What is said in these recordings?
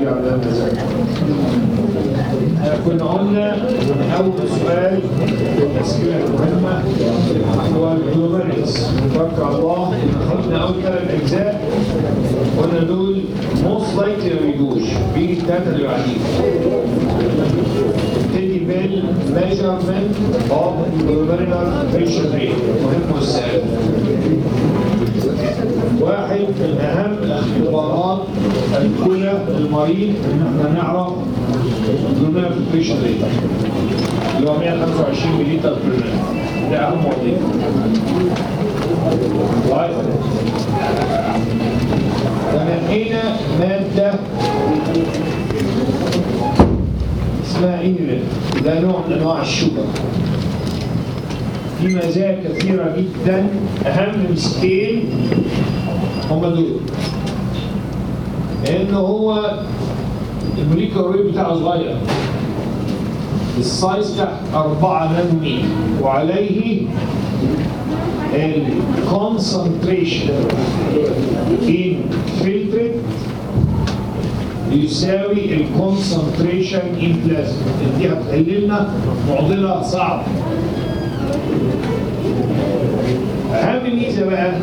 دي على المزاج كنا قلنا إن أول سؤال في التسجيل المهمة هو الجلوميريكس نتوكل على الله خدنا أول ثلاث أجزاء قلنا دول موست لايكلي ما بيجوش بيجي الثلاثة اللي بعدين نبتدي بالميجرمنت اوف جلوميرينال بريشر ريت مهم والسؤال واحد من اهم الاختبارات الاولى للمريض ان احنا نعرف جلوميرال بريشر ريت اللي هو 125 مللي بير ده اهم وظيفه طيب فمنحينا ماده اسمها ايرين ده نوع من انواع الشوجر في مزايا كثيرة جدا أهم ميزتين هما دول لأن هو الموليكول ويت بتاعه صغير السايز تحت 4 نانومتر وعليه الكونسنتريشن in filtered يساوي الكونسنتريشن ان بلازما دي هتحل لنا معضله صعبه اهم ميزه بقى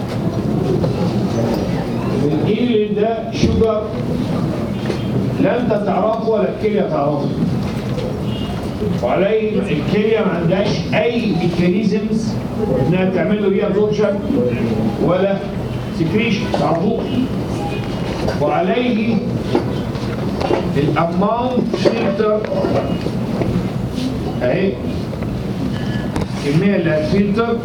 الانسولين ده شوجر لا انت تعرفه ولا الكليه تعرفه وعليه الكليه ما عندهاش اي ميكانيزمز انها تعمل له بيها ابزوربشن ولا سكريشن تعرفوه وعليه الاماونت فلتر اهي الكميه اللي هتفلتر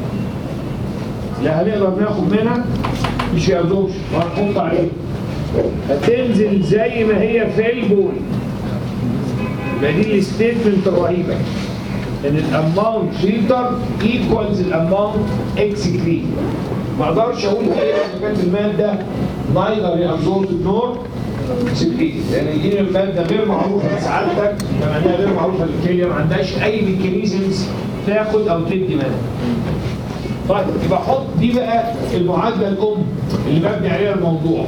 لا هنقدر ناخد منها مش ياخدوش وهنحط عليه هتنزل زي ما هي في البول يبقى دي الستيتمنت الرهيبه ان الاماونت فلتر ايكوالز الاماونت اكسكريت ما اقدرش اقول ايه اذا كانت الماده نايذر ريابزورب نور سكريت لان دي الماده غير معروفه لسعادتك بما انها غير معروفه للكليه ما عندهاش اي ميكانيزمز تاخد او تدي ماده طيب يبقى حط دي بقى المعادله الام اللي مبني عليها الموضوع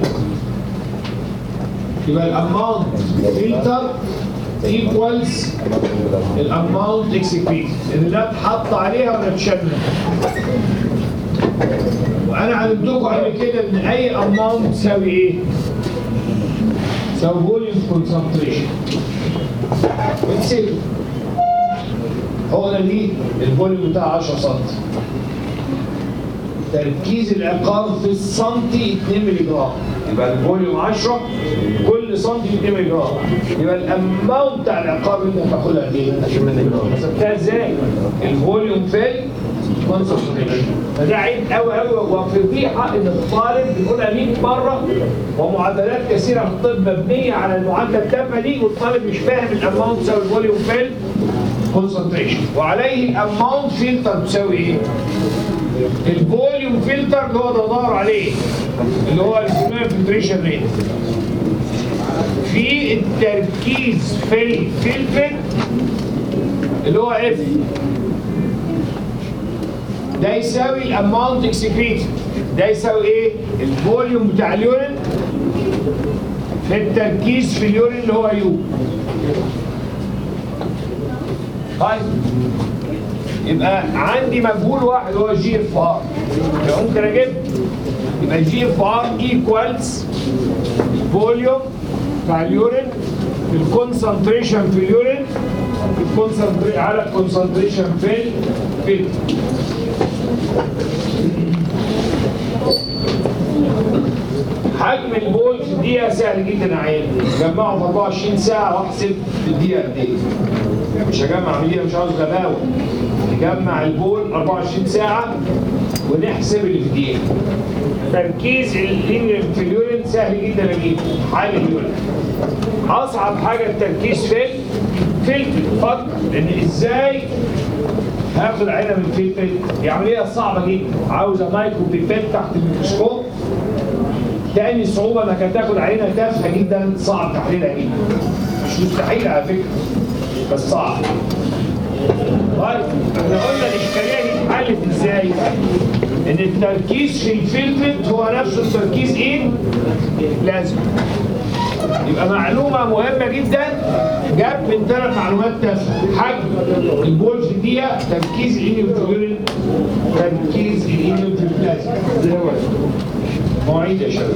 يبقى الاماونت فلتر ايكوالز الاماونت اكسكريت ان ده اتحط عليها ولا اتشال وانا علمتكم قبل كده ان اي اماونت تساوي ايه؟ تساوي فوليوم كونسنتريشن بتسيبه هو ده دي الفوليوم بتاع 10 سم تركيز العقار في السنتي 2 مللي جرام يبقى الفوليوم 10 كل سنتي 2 مللي جرام يبقى الاماونت بتاع العقار اللي انت هتاخدها قد ايه؟ 20 مللي جرام حسبتها ازاي؟ الفوليوم في كونسنتريشن فده عيب قوي قوي وفضيحه ان الطالب بيقولها 100 مره ومعادلات كثيره في الطب مبنيه على المعادله التامه دي والطالب مش فاهم الاماونت تساوي الفوليوم في كونسنتريشن وعليه الاماونت فلتر تساوي ايه؟ الفوليوم فلتر اللي هو ده دور عليه اللي هو الفوليوم فلتريشن ريت في التركيز في الفلتر اللي هو اف ده يساوي الاماونت اكسكريت ده يساوي ايه الفوليوم بتاع اليورين في التركيز في اليورين اللي هو يو طيب يبقى عندي مجهول واحد هو جي اف ار يبقى ممكن اجيب يبقى جي اف ار ايكوالز الفوليوم بتاع اليورين الكونسنتريشن في اليورين الكونسنتري على الكونسنتريشن في الفلتر حجم البول في الدقيقة سهل جدا اعينه جمعه في 24 ساعة واحسب في الدقيقة قد ايه مش هجمع عملية مش عاوز غباوة نجمع البول 24 ساعة ونحسب اللي في الدقيقة تركيز الانيوم في اليورين سهل جدا اجيبه حال اليورين اصعب حاجة التركيز في فلتر فكر لان ازاي هاخد عينه من فلتر دي عمليه صعبه جدا عاوزه مايكرو بيبات تحت الميكروسكوب تاني صعوبه انك هتاخد عينه تافهه جدا صعب تحليلها جدا مش مستحيل على فكره بس صعب طيب احنا قلنا الاشكاليه دي اتحلت ازاي؟ ان التركيز في الفلتر هو نفسه التركيز ايه؟ لازم يبقى معلومه مهمه جدا جت من ثلاث معلومات تافهه حجم البول في الدقيقه تركيز الانيوتيورين تركيز الانيوتيوبلازم اللي هو مواعيد يا شباب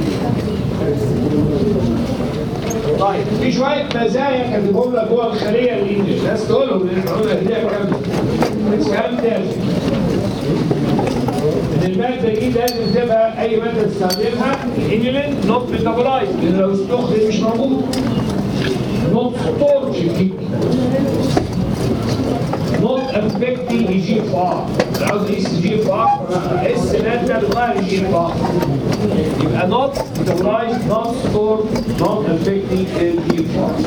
طيب في شويه مزايا كاتبهم لك جوه الخليه الانجليش ناس تقولهم لان احنا قلنا هديه كامله بس كلام تافه ان الماده دي لازم تبقى اي ماده تستخدمها الانيولين نوت ميتابولايز لان لو استخدم مش موجود نوت ستورج في نوت افكتنج جي اف ار عاوز اقيس جي اف ار احس ماده بتغير جي اف ار يبقى نوت ميتابولايز نوت ستور نوت افكتنج جي اف ار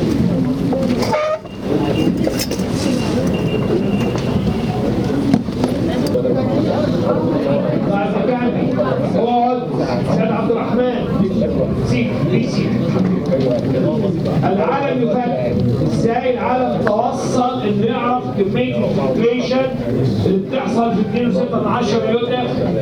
بعد كده اقعد سيد عبد الرحمن سيك سيك العالم يفكر ازاي العالم توصل انه يعرف كميه الفلتريشن اللي بتحصل في 2.6 من 10 مليون داخل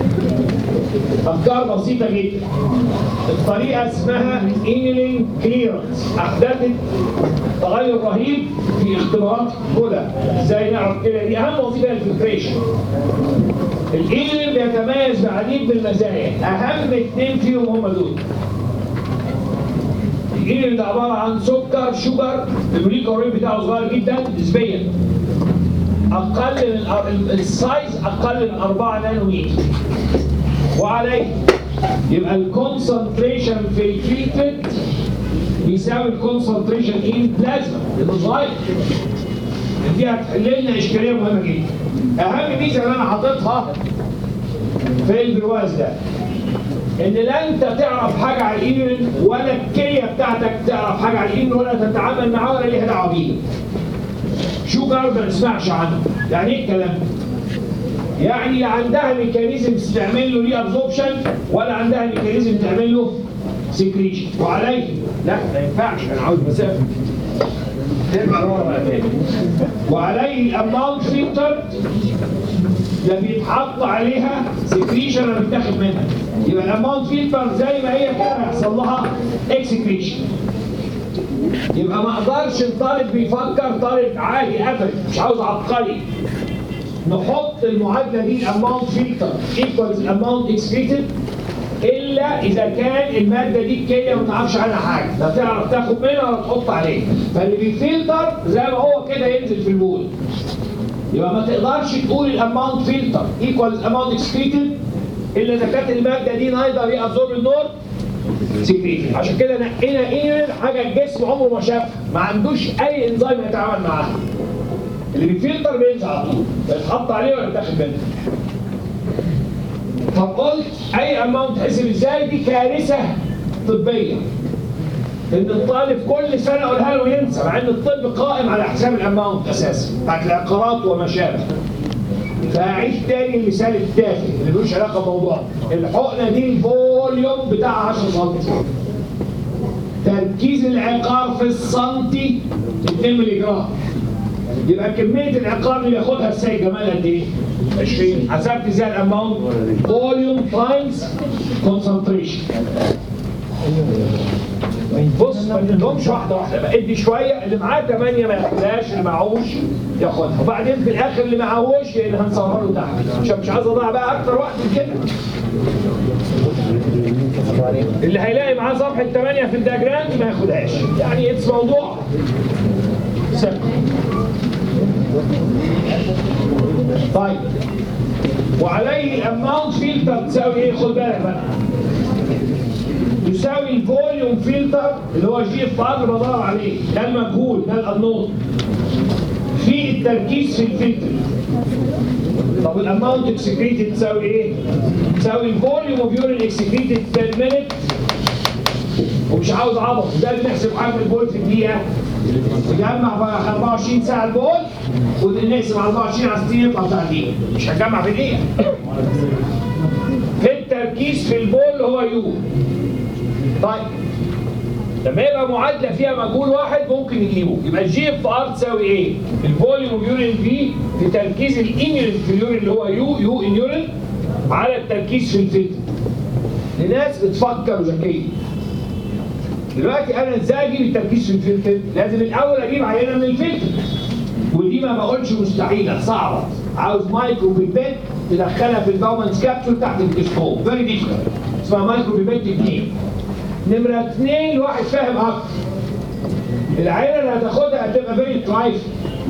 افكار بسيطه جدا الطريقه اسمها انيلينج كليرنس احدثت تغير رهيب في اختبارات كولا ازاي نعرف كده دي اهم وظيفه الفلتريشن الانيلين بيتميز بعديد من المزايا اهم اثنين فيهم هم دول الانيلين ده عباره عن سكر شوجر الموليكول بتاعه صغير جدا نسبيا اقل من الأر- السايز اقل من 4 نانومتر وعليه يبقى الكونسنتريشن في الفلترت بيساوي الكونسنتريشن ان بلازما لانه صغير دي هتحل لنا اشكاليه مهمه جدا اهم ميزه اللي انا حاططها في البرواز ده ان لا انت تعرف حاجه على الايميل ولا الكليه بتاعتك تعرف حاجه على الايميل ولا تتعامل معاه ولا ليها دعوه بيه شوجر ما نسمعش عنه يعني ايه الكلام ده؟ يعني لا عندها ميكانيزم تستعمل له ليه ابزوربشن ولا عندها ميكانيزم تعمل له سكريشن وعليه لا ما ينفعش انا عاوز مسافه ترجع لورا بقى تاني وعليه الاماونت فلتر لا بيتحط عليها سكريشن ولا بيتاخد منها يبقى الاماونت فلتر زي ما هي كده هيحصل لها اكسكريشن يبقى ما اقدرش الطالب بيفكر طالب عادي افرج مش عاوز عبقري نحط المعادله دي الاماونت فلتر ايكوالز الاماونت اكسكريتد الا اذا كان الماده دي الكليه ما تعرفش عنها حاجه لا تعرف تاخد منها ولا تحط عليها فاللي بيفلتر زي ما هو كده ينزل في البول يبقى ما تقدرش تقول الاماونت فلتر ايكوالز اماونت اكسكريتد الا اذا كانت الماده دي نايدر يابزورب النور سكريتد عشان كده نقينا ايه حاجه الجسم عمره ما شافها ما عندوش اي انزيم يتعامل معاها اللي بيفلتر بينزل على طول بيتحط عليه ولا بتاخد منه فقلت اي اماونت تحسب ازاي دي كارثه طبيه ان الطالب كل سنه اقولها له ينسى مع ان الطب قائم على حساب الاماونت اساسا بتاعت العقارات وما شابه فاعيد تاني المثال التافه اللي ملوش علاقه بموضوع الحقنه دي الفوليوم بتاعها 10 سم تركيز العقار في السنتي 2 مللي جرام يبقى كميه العقار اللي بياخدها السيد جمال قد ايه؟ 20 حسبت ازاي الاماونت فوليوم تايمز كونسنتريشن بص ما تدهمش واحده واحده بقى ادي شويه اللي معاه 8 ما ياخدهاش اللي معهوش ياخدها وبعدين في الاخر اللي معهوش اللي هنصورها له تحت عشان مش عايز اضيع بقى اكتر وقت من كده اللي هيلاقي معاه صفحه 8 في الدياجرام ما ياخدهاش يعني اتس موضوع سهل طيب وعليه الاماونت فلتر تساوي ايه خد بالك بقى يساوي الفوليوم فلتر اللي هو جي اف ار اللي بدور عليه ده المجهول ده الانون في التركيز في الفلتر طب الاماونت اكسكريتد تساوي ايه؟ تساوي الفوليوم اوف يورين اكسكريتد بير مينيت ومش عاوز عبط ده بنحسب حجم البول في الدقيقه نجمع بقى 24 ساعه البول ونقسم على 24 على 60 يطلع بتاع الدقيقه مش هنجمع في دقيقه في التركيز في البول هو يو طيب لما يبقى معادله فيها مجهول واحد ممكن نجيبه يبقى الجي اف ار تساوي ايه؟ الفوليوم يورين في في تركيز الانيورين في اليورين اللي هو يو يو انيورين على التركيز في الفلتر لناس بتفكر ذكيه دلوقتي انا ازاي اجيب التركيز في الفلتر؟ لازم الاول اجيب عينه من الفلتر ودي ما بقولش مستحيله صعبه عاوز مايكرو بيبيت تدخلها في الباومانس كابسول تحت التلسكوب فيري ديفيكالت اسمها مايكرو بيبيت تكنيك نمره اثنين الواحد فاهم اكتر العينه اللي هتاخدها هتبقى فيري ترايف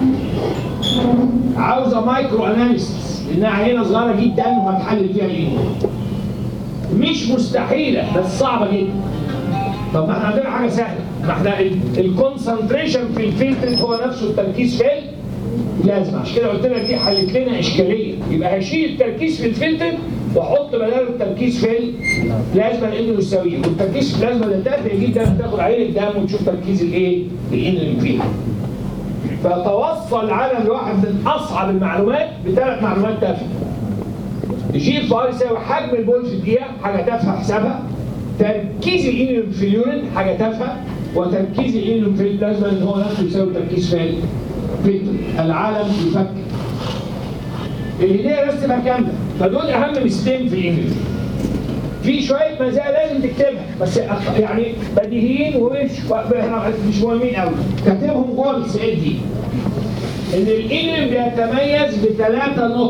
عاوزه مايكرو اناليسيس لانها عينه صغيره جدا وهتحلل فيها الايه مش مستحيله بس صعبه جدا طب ما احنا عندنا حاجه سهله ما احنا الكونسنتريشن في الفلتر هو نفسه التركيز في البلازما عشان كده قلت لك دي حلت لنا اشكاليه يبقى هشيل التركيز في الفلتر واحط بداله التركيز في البلازما لانه يساويه والتركيز في البلازما ده تافه جدا هتاخد عينه دم وتشوف تركيز الايه؟ الانرين فيها. فتوصل العالم لواحد من اصعب المعلومات بثلاث معلومات تافهه. جي اف ار يساوي حجم البول في الدقيقه حاجه تافهه حسابها تركيز الانيوم في اليورين حاجه تافهه وتركيز الانيوم في البلازما ان هو نفسه يساوي تركيز في الفلتر العالم يفكر الهديه بس تبقى كامله فدول اهم ميزتين في الانجليزي في شويه مزايا لازم تكتبها بس أخ- يعني بديهيين ومش احنا مش مهمين قوي كاتبهم جوه السؤال دي ان الانجليزي بيتميز بثلاثه نقط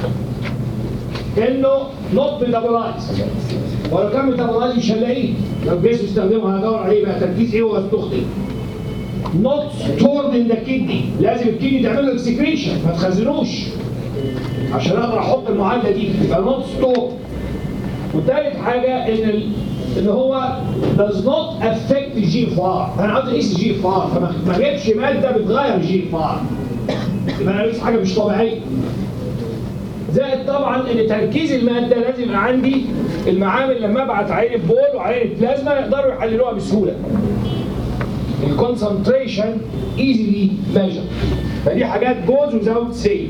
انه نوت ميتابولايز ولو كان ميتابولايز مش هنلاقيه لو الجسم استخدمه هدور عليه بقى تركيز ايه واستخدم نوت ستورد ان ذا كدني لازم الكدني تعمل له اكسكريشن ما تخزنوش عشان اقدر احط المعادله دي يبقى نوت ستور وثالث حاجه ان ال... ان هو does not affect جي اف ار انا عاوز اقيس جي اف ار فما ما اجيبش ماده بتغير جي اف ار يبقى انا بقيس حاجه مش طبيعيه زائد طبعا ان تركيز الماده لازم يبقى عندي المعامل لما ابعت عينه بول وعينه بلازما يقدروا يحللوها بسهوله. الكونسنتريشن ايزلي ميجر فدي حاجات جوز وزاوت سي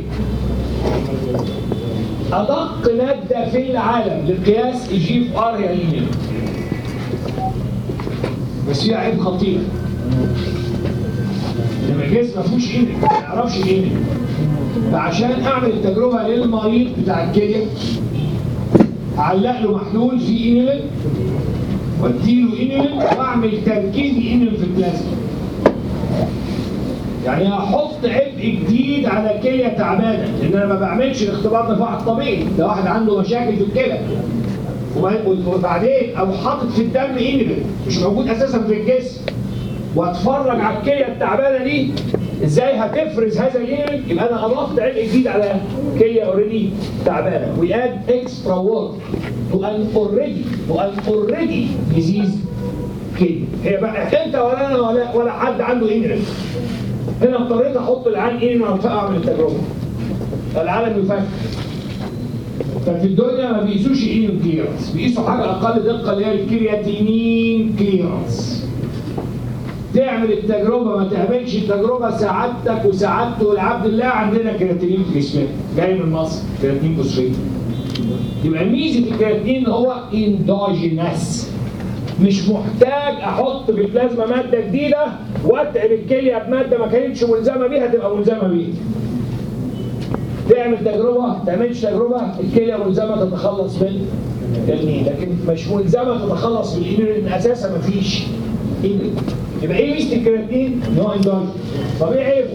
ادق ماده في العالم لقياس الجي اف ار هي الهيليوم بس فيها عيب خطير لما الجسم ما فيهوش ايميل ما يعرفش الايميل فعشان اعمل التجربه للمريض بتاع الكليه اعلق له محلول فيه ايميل واديله ايميل واعمل تركيز ايميل في البلازما يعني هحط عبء جديد على كليه تعبانه لان انا ما بعملش الاختبار ده في واحد طبيعي ده واحد عنده مشاكل في الكلى وبعد- وبعدين او حاطط في الدم ايميل مش موجود اساسا في الجسم واتفرج على الكليه التعبانه دي ازاي هتفرز هذا الايميل يبقى انا اضفت عبء جديد على كليه اوريدي تعبانه وي اد اكسترا وورك تو ان اوريدي تو ان اوريدي ديزيز كليه هي بقى انت ولا انا ولا ولا حد عنده ايميل هنا اضطريت احط العين ايميل واعمل التجربه العالم يفكر ففي الدنيا ما بيقيسوش الايميل كليرنس بيقيسوا حاجه اقل دقه اللي هي الكرياتينين كليرنس تعمل التجربة ما تعملش التجربة سعادتك وسعادته والعبد الله عندنا كرياتينين في جسمنا جاي من مصر كرياتينين فوسفيت يبقى ميزة الكرياتينين ان هو اندوجينس مش محتاج احط في البلازما مادة جديدة واتعب الكلية بمادة ما كانتش ملزمة بيها تبقى ملزمة بيها تعمل تجربة ما تعملش تجربة الكلية ملزمة تتخلص من النيل لكن مش ملزمة تتخلص من الإنر لأن أساسا مفيش إنر يبقى إيه ميزة الكرياتين؟ إن هو إندوجين طب إيه عيبه؟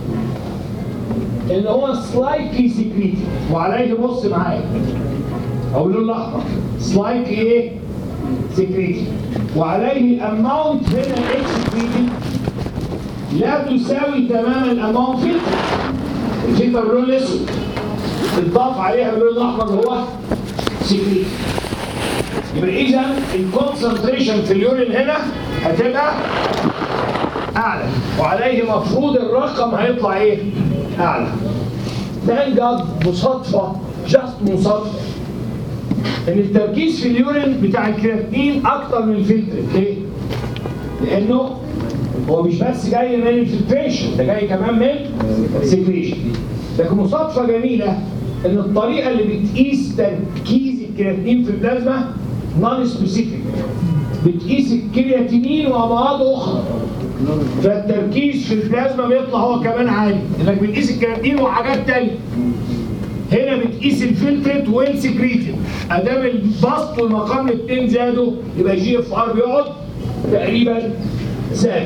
إن هو سلايكلي سكريتي وعليه بص معايا أو اللون الأحمر سلايكلي إيه؟ سكريتي وعليه أماونت من الإكسكريتي لا تساوي تماما الأماونت فلتر الفلتر باللون الأسود اتضاف عليها باللون الأحمر اللي هو سكريتي يبقى اذا الكونسنتريشن في اليورين هنا هتبقى اعلى وعليه مفروض الرقم هيطلع ايه؟ اعلى. ثانك جاد مصادفه جاست مصادفه ان التركيز في اليورين بتاع الكرياتين اكتر من الفلتر ليه؟ لانه هو مش بس جاي من الفلتريشن ده جاي كمان من سكريشن لكن مصادفه جميله ان الطريقه اللي بتقيس تركيز الكرياتين في البلازما نون سبيسيفيك بتقيس الكرياتينين وامراض اخرى فالتركيز في البلازما بيطلع هو كمان عالي انك بتقيس الكرياتين وحاجات تانية هنا بتقيس الفلترت والسكريتد ادام البسط والمقام الاثنين زادوا يبقى جي اف ار بيقعد تقريبا ثابت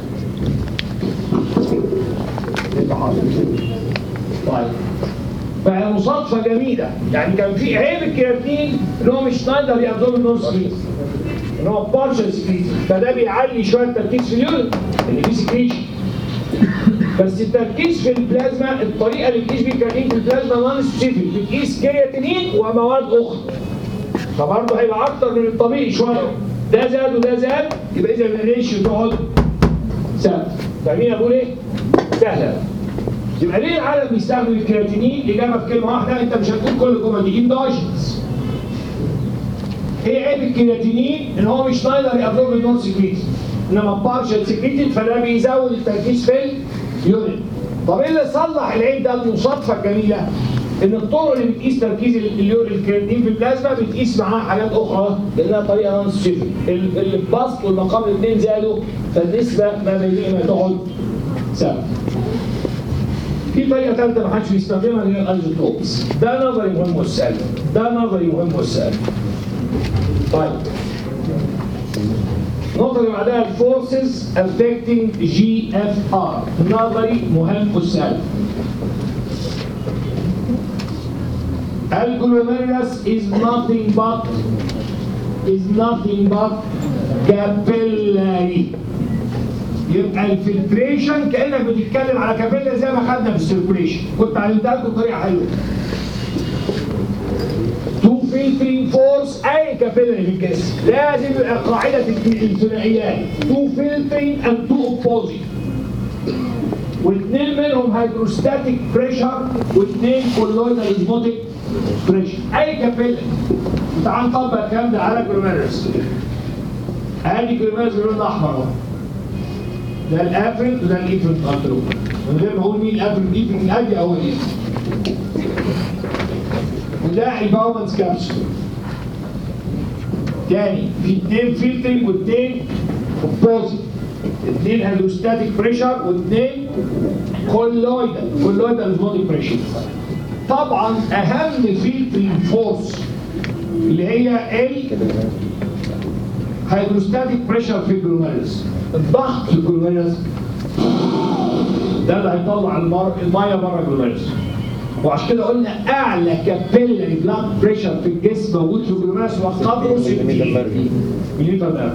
طيب فهي مصادفة جميلة يعني كان في عيب الكرياتين ان هو مش نايدر يابزورب نورس سكريت ان هو بارشل سكريت فده بيعلي شوية التركيز في اليورين اللي فيه سكريشن بس التركيز في البلازما الطريقة اللي بتقيس بيها الكرياتين في البلازما نون سبيسيفيك بتقيس كرياتينين ومواد أخرى فبرضه هيبقى أكتر من الطبيعي شوية ده زاد وده زاد يبقى إذا الريشيو تقعد ثابت فاهمين أقول إيه؟ سهلة يبقى ليه العالم بيستخدم الكرياتينين؟ الإجابة في كلمة واحدة أنت مش هتقول كل الجمل دي اندوجينس. إيه عيب الكرياتينين؟ إن هو مش نايدر يابزورب النون سكريتي إنما بارشل سكريتي فده بيزود التركيز في اليورين. طب إيه اللي صلح العيب ده المصادفة الجميلة؟ إن الطرق اللي بتقيس تركيز اليورين الكرياتينين في البلازما بتقيس معاه حاجات أخرى لأنها طريقة نون سبيسيفيك. البسط والمقام الاثنين زادوا فالنسبة ما بينهما تقعد ثابتة. في طريقه ثالثه ما حدش بيستخدمها اللي هي الايزوتوبس ده نظري مهم والسؤال ده نظري مهم والسؤال طيب النقطه اللي بعدها الفورسز affecting جي اف ار نظري مهم والسؤال الجلوميرولس is nothing but is nothing but capillary يبقى الفلتريشن كانك بتتكلم على كابيلا زي ما خدنا في السيركوليشن كنت علمتها لكم بطريقه حلوه تو فلترينج فورس اي كابيلاري في الجسم لازم يبقى قاعده الثنائيات تو فلترينج اند تو اوبوزيت واثنين منهم هيدروستاتيك بريشر واثنين كولويدال اسموتيك بريشر اي كابيلا تعال نطبق الكلام ده على جلوميرس ادي جلوميرس باللون الاحمر اهو ده الافرد وده الافرد قلت من غير ما اقول مين الافرد الافرد ادي اول ايه وده الباومنز كابسول تاني في اثنين فلترنج واثنين اوبوزيت اثنين هيدروستاتيك بريشر واثنين كولويدال كولويدال اسموتيك بريشر طبعا اهم فلترنج فورس اللي هي ال هيدروستاتيك بريشر في الجلوميرس الضغط في الجلوميرس ده اللي هيطلع المر... الميه بره الجلوميرس وعشان كده قلنا اعلى كابيلاري بلاد بريشر في الجسم موجود في الجلوميرس هو قدره 60 ملم مركب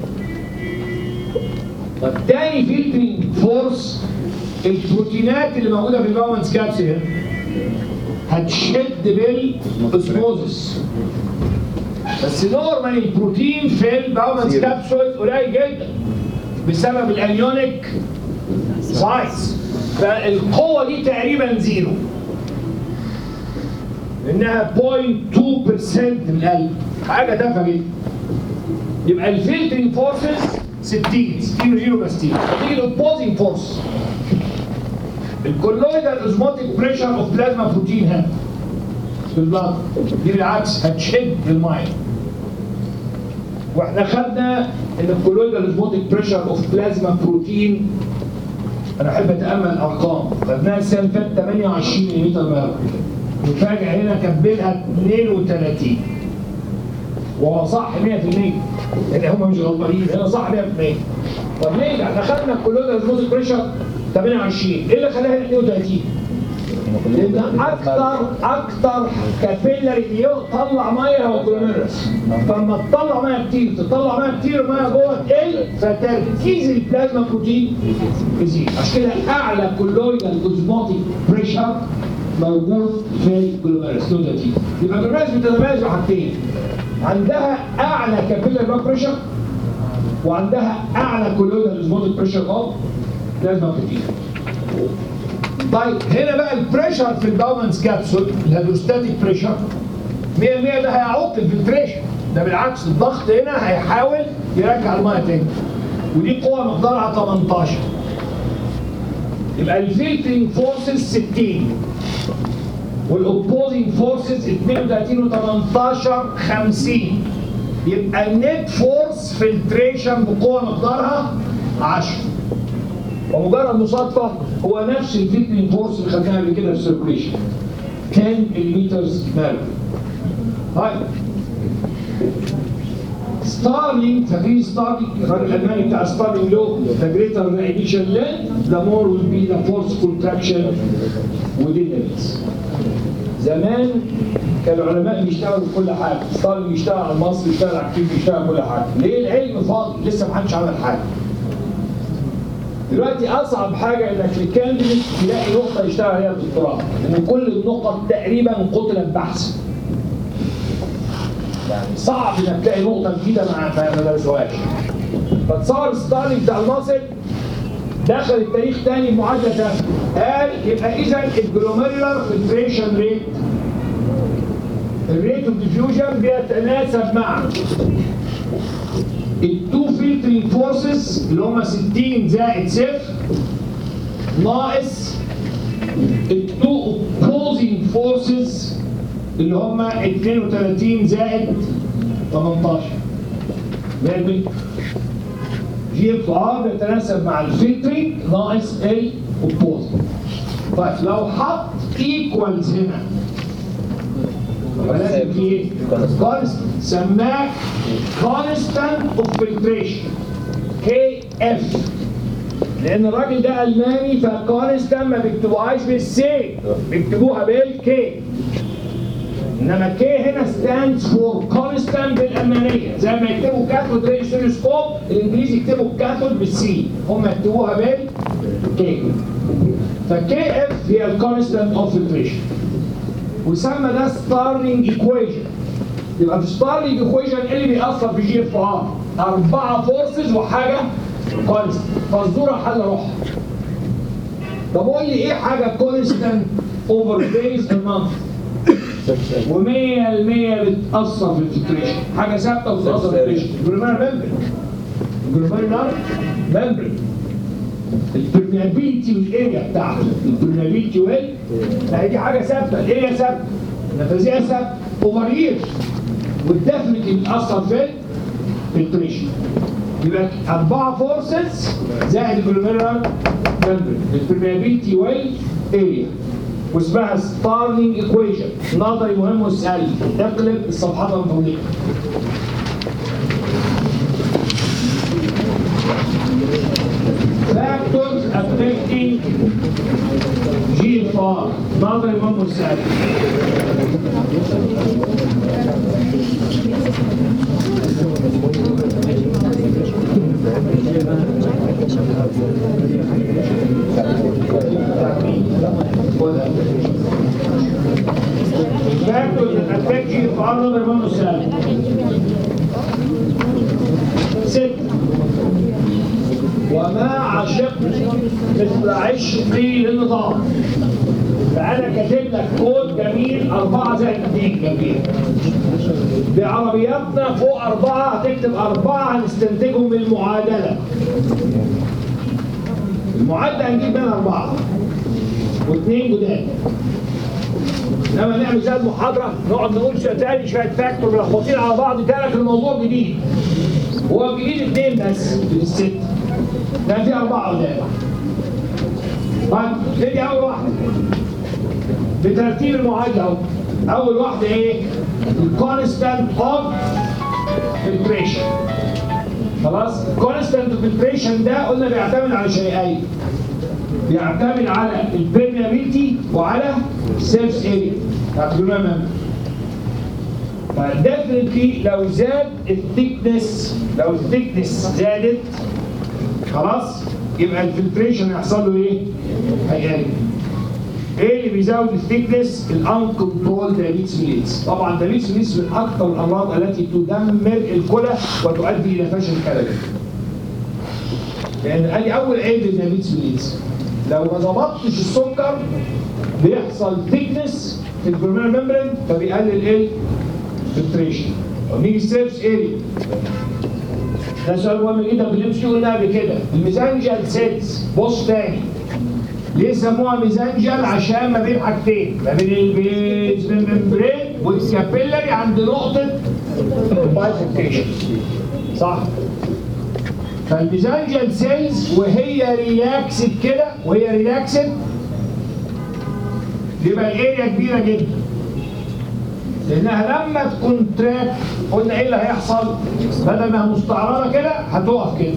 طب تاني فلترنج فورس البروتينات اللي موجوده في الباونس كابسول هنا هتشد بالاسموزس بس نورمال البروتين في الباومنز كابسول قليل جدا بسبب الانيونيك سايز فالقوه دي تقريبا زيرو لانها 0.2% من القلب حاجه تافهه جدا يبقى الفلترنج فورسز 60 60 وزيرو بس 60 تيجي الاوبوزنج فورس الكولويدال اوزموتيك بريشر اوف بلازما بروتين هنا في البلاد دي بالعكس هتشد الميه واحنا خدنا ان الكولويدال اوزموتيك بريشر اوف بلازما بروتين انا احب اتامل الارقام خدناها السنه اللي فاتت 28 ملم مركب مفاجاه هنا كبلها 32 وهو صح 100% لان هم مش غلطانين هنا صح 100% طب ليه؟ احنا خدنا الكولويدال اوزموتيك بريشر 28 ايه اللي خلاها 32 لان اكتر اكتر كابيلاري يطلع ميه هو جلوميرس فلما تطلع ميه كتير تطلع ميه كتير ميه جوه تقل فتركيز البلازما بروتين يزيد عشان كده اعلى كولويدال اوزموتيك بريشر موجود في الجلوميرس 32 يبقى الجلوميرس بتتميز بحاجتين عندها اعلى كابيلاري بلاد بريشر وعندها اعلى كولويدال اوزموتيك بريشر اوف بلازما بروتين طيب هنا بقى البريشر في الباومنز كابسول الهيدروستاتيك بريشر 100% ده هيعوق الفلتريشن ده بالعكس الضغط هنا هيحاول يرجع الميه تاني ودي قوه مقدارها 18 يبقى الفلترنج فورسز 60 والاوبوزنج فورسز 32 و18 50 يبقى النت فورس فلتريشن بقوه مقدارها 10 ومجرد مصادفة هو نفس الفيتنج فورس اللي خدناها قبل كده في السيركوليشن 10 ملم ميركوري طيب ستارلينج فاكرين ستارلينج الراجل الالماني بتاع ستارلينج له the greater the initial length the more will be the force contraction within it زمان كان العلماء بيشتغلوا في كل حاجه ستارلينج بيشتغل على مصر بيشتغل على الكيف بيشتغل كل حاجه ليه العلم فاضي لسه ما حدش عمل حاجه دلوقتي اصعب حاجه انك الكانديديت تلاقي نقطه يشتغل عليها الدكتوراه لان كل النقط تقريبا قتلت بحثا يعني صعب انك تلاقي نقطه جديده ما ما درسوهاش فتصور ستارلينج بتاع المصري دخل التاريخ تاني بمعادله تانية قال يبقى اذا الجلوميرولار فلتريشن ريت الريت اوف ديفيوجن بيتناسب مع التو فلترينج فورسز اللي هم 60 زائد صفر ناقص التو اوبوزنج فورسز اللي هم 32 زائد 18 ماشي جي اف ار بيتناسب مع الفلترينج ناقص الاوبوزنج طيب لو حط ايكوالز هنا فلازم في ايه؟ كونستنت سماه كونستنت اوف فلتريشن كي اف لان الراجل ده الماني فكونستنت ما بيكتبوهاش بالسي بيكتبوها بالكي انما كي هنا ستاندز فور كونستنت بالالمانيه زي ما يكتبوا كاثود ري سيلوسكوب الانجليزي يكتبوا كاثود بالسي هم يكتبوها بالكي فكي اف هي الكونستنت اوف فلتريشن ويسمى ده ستارلينج ايكويشن يبقى في ستارلينج ايكويشن ايه اللي بيأثر في جي اف ار؟ أربعة فورسز وحاجة كونستنت فالزورة حل روحها طب قول لي ايه حاجة كونستنت اوفر دايز المانث و100% بتأثر في الفلتريشن حاجة ثابتة وبتأثر في الفلتريشن جلوميرال ممبرين جلوميرال ممبرين البرميابيلتي والاريا بتاعته البرميابيلتي وال لا دي حاجه ثابته الاريا ثابته النفاذيه ثابته اوفر ييرز والديفنتلي بتاثر في الفلتريشن يبقى اربعه فورسز زائد الجلوميرال ممبرين البرميابيلتي والاريا واسمها ستارلينج ايكويشن نظري مهم وسهل اقلب الصفحات المفضله factors affecting GFR نظر الإمام السعدي factors that affect GFR نظر الإمام السعدي ست وما عشقت مثل عشقي للنظام فأنا كاتب لك كود جميل أربعة زائد اثنين جميل بعربياتنا فوق أربعة هتكتب أربعة هنستنتجهم من المعادلة المعادلة هنجيب منها أربعة واثنين جداد انما نعمل زي المحاضره نقعد نقول شويه تاني شويه فاكتور ملخبطين على بعض تاني الموضوع جديد هو الجديد اثنين بس في الست ده في أربعة قدام. طيب نبتدي أول واحدة. بترتيب المعادلة أهو. أول واحدة إيه؟ الكونستانت أوف فلتريشن. خلاص؟ الكونستانت اوف فلتريشن ده قلنا بيعتمد على شيئين. بيعتمد على البرميابيلتي وعلى السيرفس اريا بتاعت الجلوميرال فديفنتلي لو زاد الثيكنس لو الثيكنس زادت خلاص يبقى الفلتريشن هيحصل له ايه؟ هيقل. ايه اللي بيزود الثيكنس؟ الانكنترول دايابيتس ميليتس. طبعا دايابيتس ميليتس من اكثر الامراض التي تدمر الكلى وتؤدي الى فشل كلوي. لان ادي اول عيب للدايابيتس ميليتس. لو ما ظبطتش السكر بيحصل ثيكنس في الجلوميرال ممبرين فبيقلل ايه؟ فلتريشن. ونيجي السيرفس اريا ده سؤال مهم جدا في الام سي قلنا قبل كده الميزانجل سيلز بص تاني ليه سموها ميزانجل عشان ما بين حاجتين ما بين البيز ممبرين والكابيلاري عند نقطه بايفوركيشن صح فالميزانجل سيلز وهي ريلاكسد كده وهي ريلاكسد يبقى الاريا كبيره جدا لانها لما تكونتراكت قلنا ايه اللي هيحصل بدل ما هي مستعرضه كده هتقف كده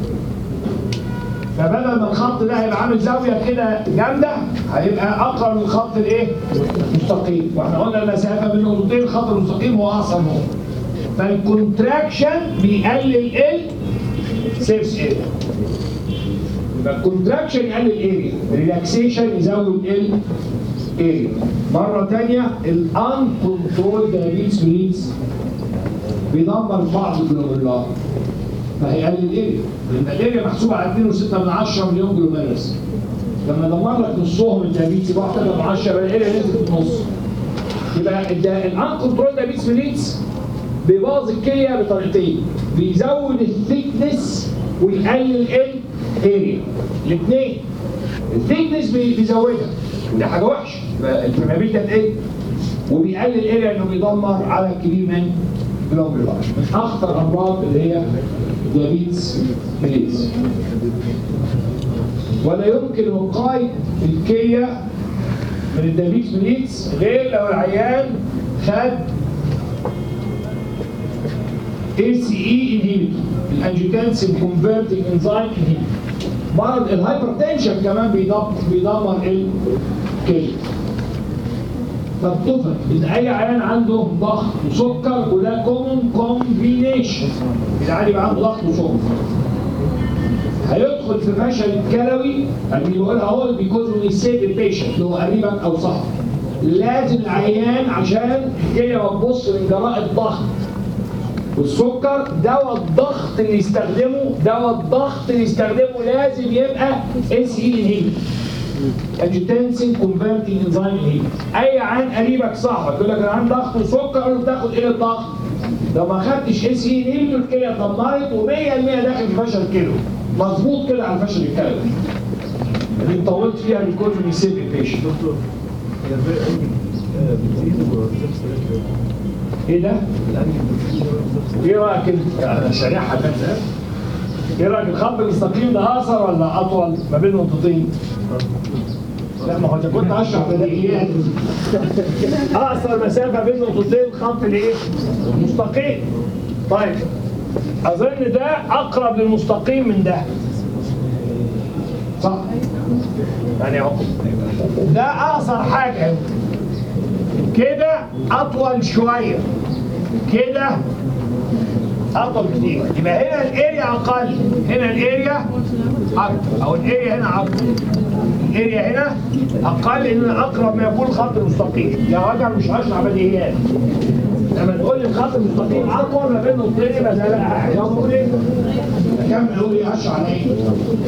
فبدل ما الخط ده هيبقى عامل زاويه كده جامده هيبقى اقرب للخط الايه؟ مستقيم واحنا قلنا المسافه بين النقطتين الخط المستقيم هو اقصر نقطه فالكونتراكشن بيقلل ال سيرفس اريا يبقى الكونتراكشن يقلل الاريا الريلاكسيشن يزود ال اريا مره ثانيه الان كنترول دايابيتس مينز بيدمر بعض الجلوبولار فهيقلل الاريا لان الاريا محسوبه على 2.6 من 10 مليون جلوميرس لما دمر لك نصهم الدايابيتس يبقى 1 من 10 يبقى الاريا نزلت نص يبقى الان كنترول دايابيتس مينز بيبوظ الكليه بطريقتين بيزود الثيكنس ويقلل الاريا الاثنين الثيكنس بيزودها ودي حاجه وحشه البرمابيلتي هتقل وبيقلل الاريا انه بيدمر على كبير من جلوبولار من اخطر الامراض اللي هي ديابيتس ميليتس ولا يمكن وقايه الكليه من الديابيتس ميليتس غير لو العيان خد ACE inhibitor الانجيوتنسين كونفرتنج انزيم inhibitor مرض الهايبرتنشن كمان بيدمر بيدمر الكلى فاتفق ان اي عيان عنده ضغط وسكر وده كومن كومبينيشن العيان يبقى عنده ضغط وسكر هيدخل في فشل الكلوي اللي بيقولها هو بيكون من السيف البيشنت اللي هو قريبا او صاحبه لازم العيان عشان الكليه ما تبص من جراء الضغط والسكر دواء الضغط اللي يستخدمه دواء الضغط اللي يستخدمه لازم يبقى اس اي انهيبيتور انجيتنسين كونفرتنج انزيم انهيبيتور اي عين قريبك صاحبك يقول لك انا عندي ضغط وسكر قول له تاخد ايه الضغط لو ما خدتش اس اي انهيبيتور الكليه اتدمرت و100% داخل في فشل كيلو مظبوط كده على الفشل الكلوي اللي طولت فيها بيكون من يسيب البيشنت دكتور هي ازاي انجل بتزيد وبتزيد ايه ده؟ ايه رايك انت؟ انا شريحه كده ايه رايك الخط المستقيم ده اقصر ولا اطول ما بين نقطتين؟ لا ما هو انت كنت اشرح بديهيات اقصر مسافه بين نقطتين خط الايه؟ مستقيم طيب اظن ده اقرب للمستقيم من ده صح؟ يعني اهو ده اقصر حاجه كده اطول شويه كده اطول كتير يبقى هنا الاريا اقل هنا الاريا اكتر او الاريا هنا اكتر الاريا هنا اقل لان اقرب ما يكون الخط المستقيم يا راجل مش هشرح بديهيات لما تقول لي الخط المستقيم اطول ما بين نقطتين يبقى ده لا يا بقول ايه؟ اكمل اقول ايه اشرح على ايه؟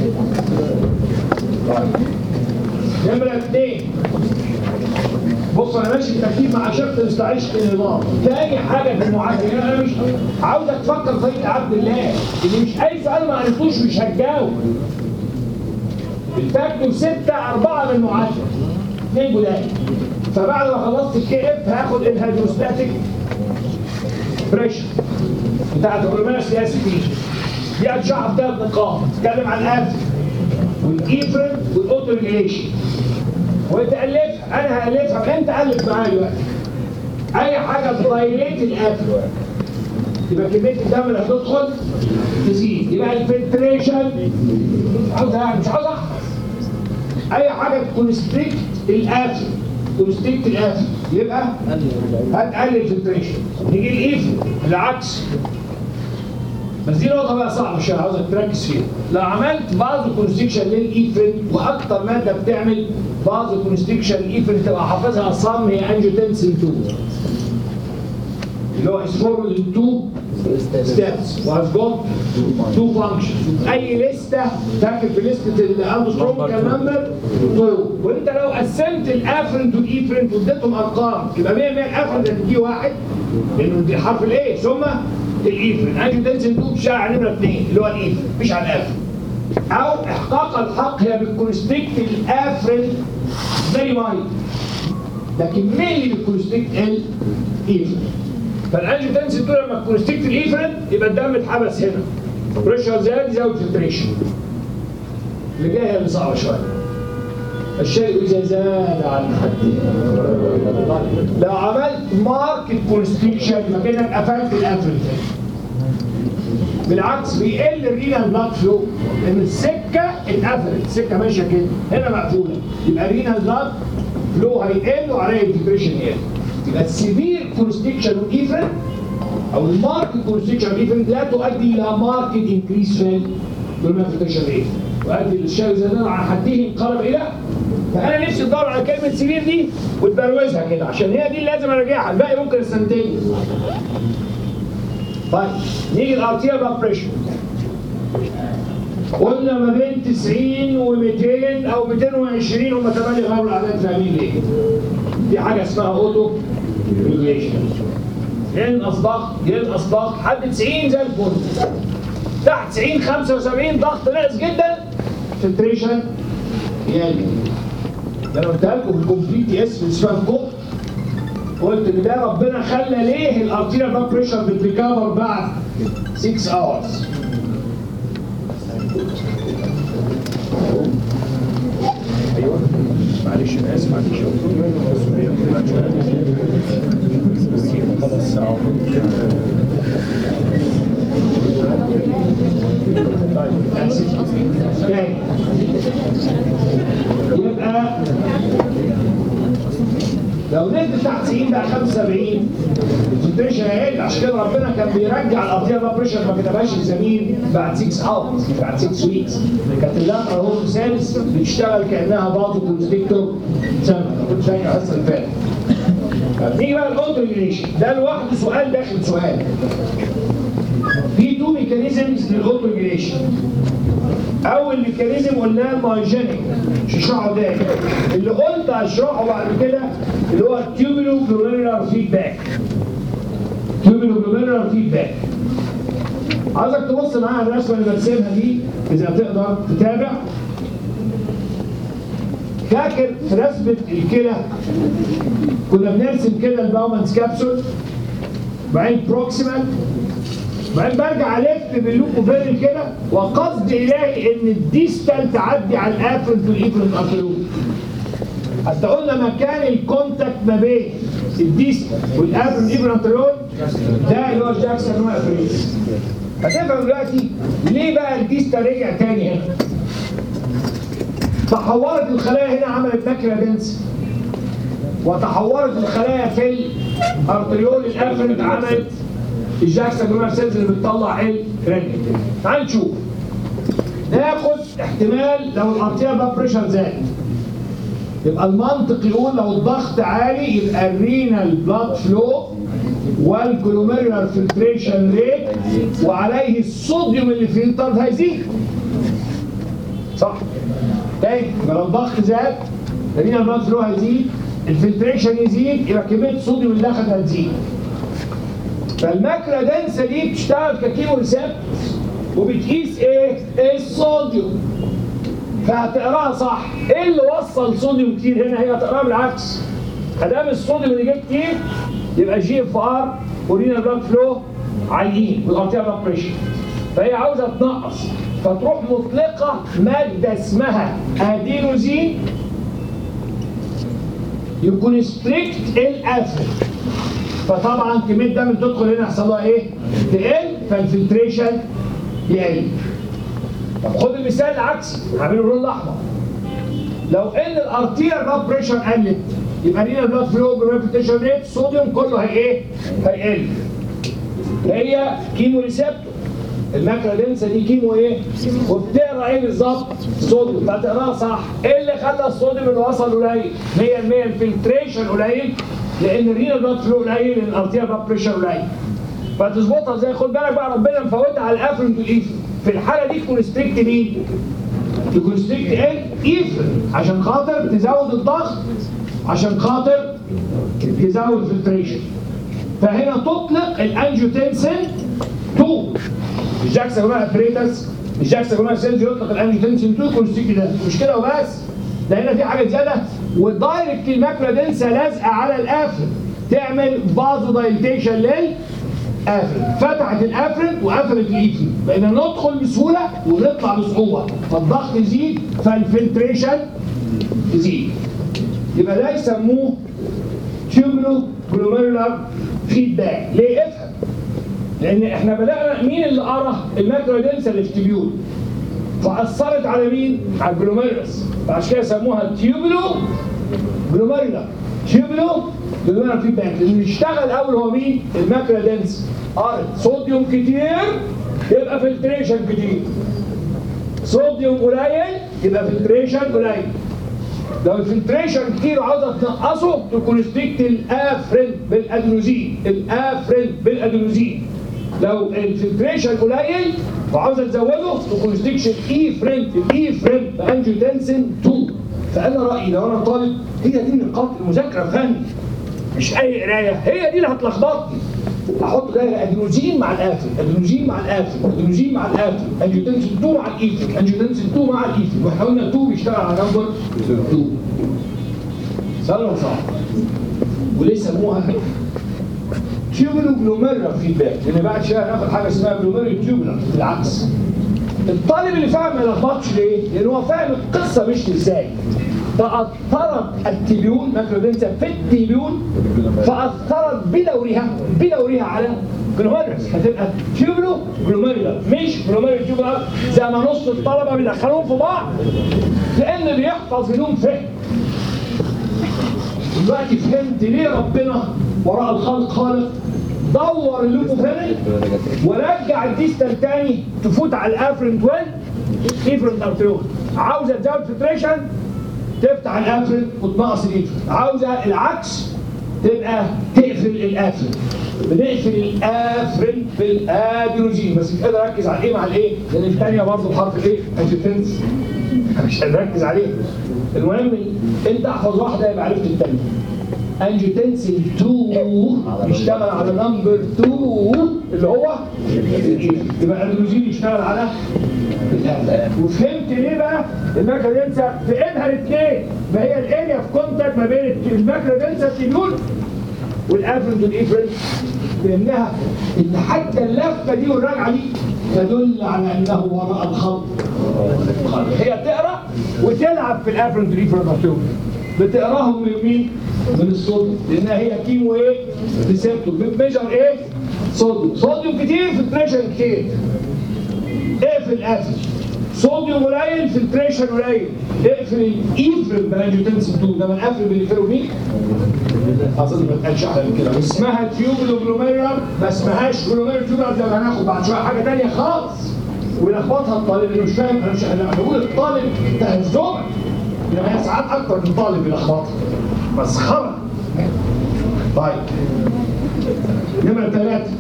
طيب نمره اثنين بص انا ماشي بالترتيب مع شرط استعيشت النظام تاني حاجه في المعادله انا مش عاوزك تفكر زي عبد الله اللي مش اي سؤال ما عرفتوش مش هتجاوب الفاكتور ستة أربعة من المعادلة اثنين جداد فبعد ما خلصت الكي اف هاخد الهيدروستاتيك بريشر بتاعت الرومانيا السياسي دي دي هتشرح في ثلاث نقاط تتكلم عن الافري والايفرن والاوتو ريجيليشن وتألفها انا هألفها انت ألف معايا دلوقتي اي حاجه تضايليت الافر يبقى كميه الدم اللي هتدخل تزيد يبقى الفلتريشن عاوز مش عاوز احفظ اي حاجه تكونستريكت الافر كونستريكت الافر يبقى هتقلل الفلتريشن نيجي الايفر العكس بس دي نقطة بقى صعبة شوية عاوزك تركز فيها. لو عملت بعض كونستريكشن للإيفرين وأكتر مادة بتعمل بعض كونستريكشن للإيفرين تبقى حافظها صم هي أنجيوتنسين 2. اللي هو اسمه 2 ستيبس وهاز جوت 2 فانكشنز اي لسته فاكر في لسته الاندوستروميكال نمبر 2 وانت لو قسمت الافرنت والايفرنت واديتهم ارقام يبقى 100 100 الافرنت هتدي واحد لانه دي حرف الايه ثم الايفرنت انجيوتنسين 2 بتشتغل على نمره 2 اللي هو الايفرنت مش على الافرنت او احقاق الحق هي بالكونستريكت الافرنت زي مايل لكن مين اللي بالكونستريكت الايفرنت فالانجيوتنسين 2 لما تكونستريكت الايفرنت يبقى الدم اتحبس هنا بريشر زاد يزود فلتريشن اللي جايه هي اللي صعبه شويه الشيء اذا زاد عن حده لو عملت ماركت كونستريكشن مكانك قفلت الافرنت بالعكس بيقل الرينال بلاد فلو لان السكه اتقفلت السكه ماشيه كده هنا مقفوله يبقى الرينال بلاد فلو هيقل وعليه الديبريشن يقل يبقى السيفير كونستريكشن والايفرنت او الماركت كونستريكشن والايفرنت لا تؤدي الى ماركت انكريس في البلمنتيشن ريت وادي الشيء اذا زاد عن حده انقلب الى فانا نفسي ادور على كلمه سيفير دي وتبروزها كده عشان هي دي اللي لازم اراجعها الباقي ممكن استنتجه طيب نيجي الارتيال بلاد بريشر قلنا ما بين 90 و200 او 220 هم 8 غير الاعداد فاهمين ليه؟ دي حاجه اسمها اوتو ريجوليشن ينقص ضغط ينقص ضغط لحد 90 زي الفل تحت 90 75 ضغط ناقص جدا فلتريشن يعني ده انا قلتها لكم في الكومبليت اس في السبان كود قلت ان ده ربنا خلى ليه الارتيريال بلاد بريشر بتريكفر بعد 6 اورز ايوه معلش انا اسف معلش خلاص ساعه طيب اسف تاني يبقى لو نزلت تحت 90 بقى 75 الفلتريشن هيقل عشان كده ربنا كان بيرجع الارتيال بلاد بريشر ما كتبهاش الزميل بعد 6 اورز بعد 6 ويكس كانت اللاترال هورن سيلز بتشتغل كانها باطو كونستريكتور سنه كنت شايف الحصه اللي فاتت طب نيجي بقى الاوتو ريجوليشن ده لوحده سؤال داخل سؤال في تو ميكانيزمز للاوتو ريجوليشن اول ميكانيزم قلناه المايجينيك مش هشرحه تاني اللي قلت هشرحه بعد كده اللي هو التيوبولو جلوميرولار فيدباك تيوبولو جلوميرولار فيدباك عايزك تبص معايا على الرسمه اللي برسمها دي اذا تقدر تتابع فاكر في رسمه الكلى كنا بنرسم كده الباومانز كابسول بعدين بروكسيمال بعدين برجع الف باللوب اوفيرل كده وقصد الهي ان الديستال تعدي على الافرنت والايفرنت ارتريول حتى قلنا مكان الكونتاكت ما بين الديستال والافرنت والايفرنت ارتريول ده اللي هو جاكسون نوع فريز هتفهم دلوقتي ليه بقى الديستال رجع تاني هنا تحورت الخلايا هنا عملت ماكيولا دنس وتحورت الخلايا في الارتريول الافرنت عملت الجاكسون جلوميرولار سيلز اللي بتطلع الرنين تعال نشوف ناخد احتمال لو الارتيال بلاد بريشر زاد يبقى المنطق يقول لو الضغط عالي يبقى الرينال بلاد فلو والجلوميرولار فلتريشن ريت وعليه الصوديوم اللي في الطرد هيزيد صح تاني يبقى لو الضغط زاد الرينال بلاد فلو هيزيد الفلتريشن يزيد يبقى كميه الصوديوم اللي دخل هتزيد فالماكرا دنسه دي بتشتغل ككيمو ريسبت وبتقيس ايه؟ الصوديوم فهتقراها صح ايه اللي وصل صوديوم كتير هنا هي هتقراها بالعكس ادام الصوديوم اللي جه كتير يبقى جي اف ار ورينا بلاد فلو عاليين والارتيال بلاد بريشر فهي عاوزه تنقص فتروح مطلقه ماده اسمها ادينوزين يكون ستريكت الافرين فطبعا كميه الدم اللي تدخل هنا يحصل لها ايه؟ تقل فالفلتريشن يقل. طب خد المثال العكسي هعمله اللون الاحمر. لو ان الارتيريال بلاد بريشر قلت يبقى لينا البلاد فلو بالفلتريشن ريت الصوديوم كله هي ايه؟ هيقل. هي كيمو ريسبتور الماكرا دنسه دي كيمو ايه؟ وبتقرا ايه بالظبط؟ صوديوم فتقراها صح، ايه اللي خلى الصوديوم اللي وصل قليل؟ 100% الفلتريشن قليل لان الرينال بلاد فلو قليل لان الارتيال بلاد بريشر قليل فتظبطها ازاي خد بالك بقى ربنا مفوتها على الافرنت والايفرن في الحاله دي كونستريكت مين؟ تكونستريكت ايه؟ ايفرن عشان خاطر تزود الضغط عشان خاطر تزود الفلتريشن فهنا تطلق الانجيوتنسين 2 مش جاكسون جماعه ابريتس مش جاكسون جماعه سيلز يطلق الانجيوتنسين 2 كونستريكت ده مش كده وبس ده هنا في حاجه زياده والدايركت الماكرا دنسه لازقه على الافرن تعمل فازو دايليتيشن للافرن فتحت الافرن وقفلت الايفرن بقينا ندخل بسهوله ونطلع بصعوبه فالضغط يزيد فالفلتريشن تزيد يبقى ده يسموه تيوبلو جلوميرولار فيدباك ليه افهم لان احنا بدانا مين اللي قرا الماكرو دنسا الافتبيول فاثرت على مين على الجلوميرولس فعشان كده سموها تيوبلو جلوميرولار تيوبلو جلوميرولار فيدباك اللي اشتغل اول هو مين الماكرو دنسا قرت صوديوم كتير يبقى فلتريشن كتير صوديوم قليل يبقى فلتريشن قليل لو الفلتريشن كتير وعاوزه تنقصه تكونستريكت الافرين بالادينوزين الافرين بالادينوزين لو الفلتريشن قليل وعاوزه تزوده تكونستريكشن اي فرين الاي فرين بانجيوتنسين 2 فانا رايي لو انا طالب هي دي نقاط المذاكره فن مش اي قرايه هي دي اللي هتلخبطني احط دايره ادينوزين مع الافل ادينوزين مع الافل ادينوزين مع الافل انجيوتنسين 2 مع الايفل انجيوتنسين 2 مع الايفل واحنا قلنا 2 بيشتغل على نمبر 2 سهل ولا صعب وليه سموها تيوبولو جلوميرا فيدباك لان بعد شويه هناخد حاجه اسمها جلوميرا تيوبولار بالعكس الطالب اللي فاهم ما يلخبطش ليه؟ لان هو فاهم القصه مش ازاي فأثرت التبيون ماكرودنسا في التبيون فأثرت بدورها بدورها على جلوميرس هتبقى تيوبلو جلوميرولار مش جلوميرولار تيوبلر زي ما نص الطلبه بيدخلوهم في بعض لان بيحفظ بدون فهم دلوقتي فهمت ليه ربنا وراء الخلق خالق دور اللوبوفينل ورجع الديستال تاني تفوت على الافرنت وين افرنت ارتيول عاوزه تزود فلتريشن تفتح الافرن وتنقص الافرن عاوزه العكس تبقى تقفل الافرن بنقفل الافرن بالادينوزين بس مش قادر اركز على ايه مع الايه لان الثانيه برضه بحرف الايه انجيتنس مش قادر اركز عليه المهم انت احفظ واحده يبقى عرفت الثانيه انجيتنسين 2 يشتغل على نمبر 2 اللي هو يبقى الادينوزين يشتغل على وفهمت ليه بقى الماكرودنسا في ايدها الاثنين ما هي الاريا في كونتاكت ما بين الماكرودنسا التيبيول والافرنت والافرنت لانها ان حتى اللفه دي والرجعه دي تدل على انه وراء الخلق هي تقرا وتلعب في الافرنت والافرنت بتقراهم من مين؟ من الصوديوم لانها هي كيمو ايه؟ ريسبتور بتميجر ايه؟ صوديوم صوديوم كتير فلتريشن كتير اقفل قافل صوديوم قليل فلتريشن قليل اقفل الايفرن بانجيوتنسين 2 ده من قافل بالفيروميك اظن ما اتقالش احلى من كده اسمها تيوبلو جلوميرولار ما اسمهاش جلوميرولار تيوبلر زي ما هناخد بعد شويه حاجه ثانيه خالص ويلخبطها الطالب اللي مش فاهم انا مش انا بقول الطالب تهزمك لما هي ساعات اكتر من طالب يلخبطها مسخره طيب نمرة ثلاثة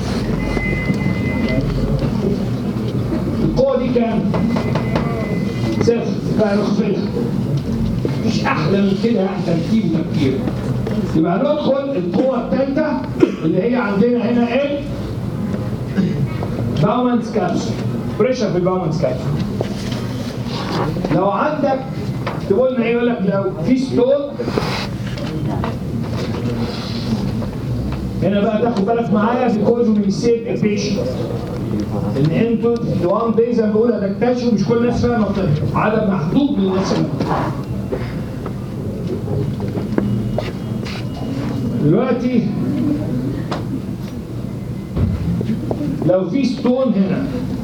القوة دي كام؟ صفر فهنخفلها مفيش أحلى من كده يعني ترتيب وتفكير يبقى ندخل القوة الثالثة اللي هي عندنا هنا ايه؟ باومانس كابسول بريشر في الباومانس كابسول لو عندك تقول لنا ايه يقول لك لو في ستون هنا بقى تاخد بالك معايا بيكوز من السيف البيشنت ان انتوا الوان داي زي ما بقول هتكتشفوا مش كل الناس فاهمه الطب عدد محدود من الناس فاهمه دلوقتي لو في ستون هنا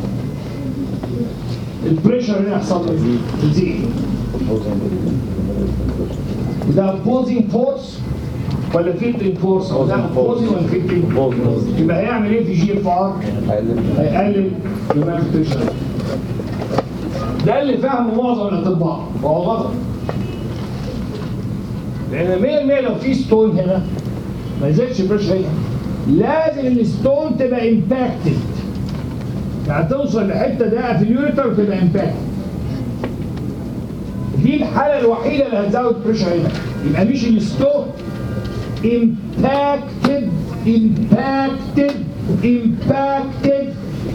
البريشر هنا يحصل له ايه؟ يزيد ده opposing فورس ولا فيلترنج فورس هو ده opposing ولا فيلترنج يبقى هيعمل ايه في جي اف ار؟ هيقلل الهيومن بريشر ده اللي فهمه معظم الاطباء وهو غلط لان 100% لو في ستون هنا ما يزيدش بريشر هنا لازم الستون تبقى امباكتد يعني توصل لحته ضيقه في اليوريتر وتبقى امباكتد دي الحاله الوحيده اللي هتزود بريشر هنا يبقى مش الستون impacted impacted impacted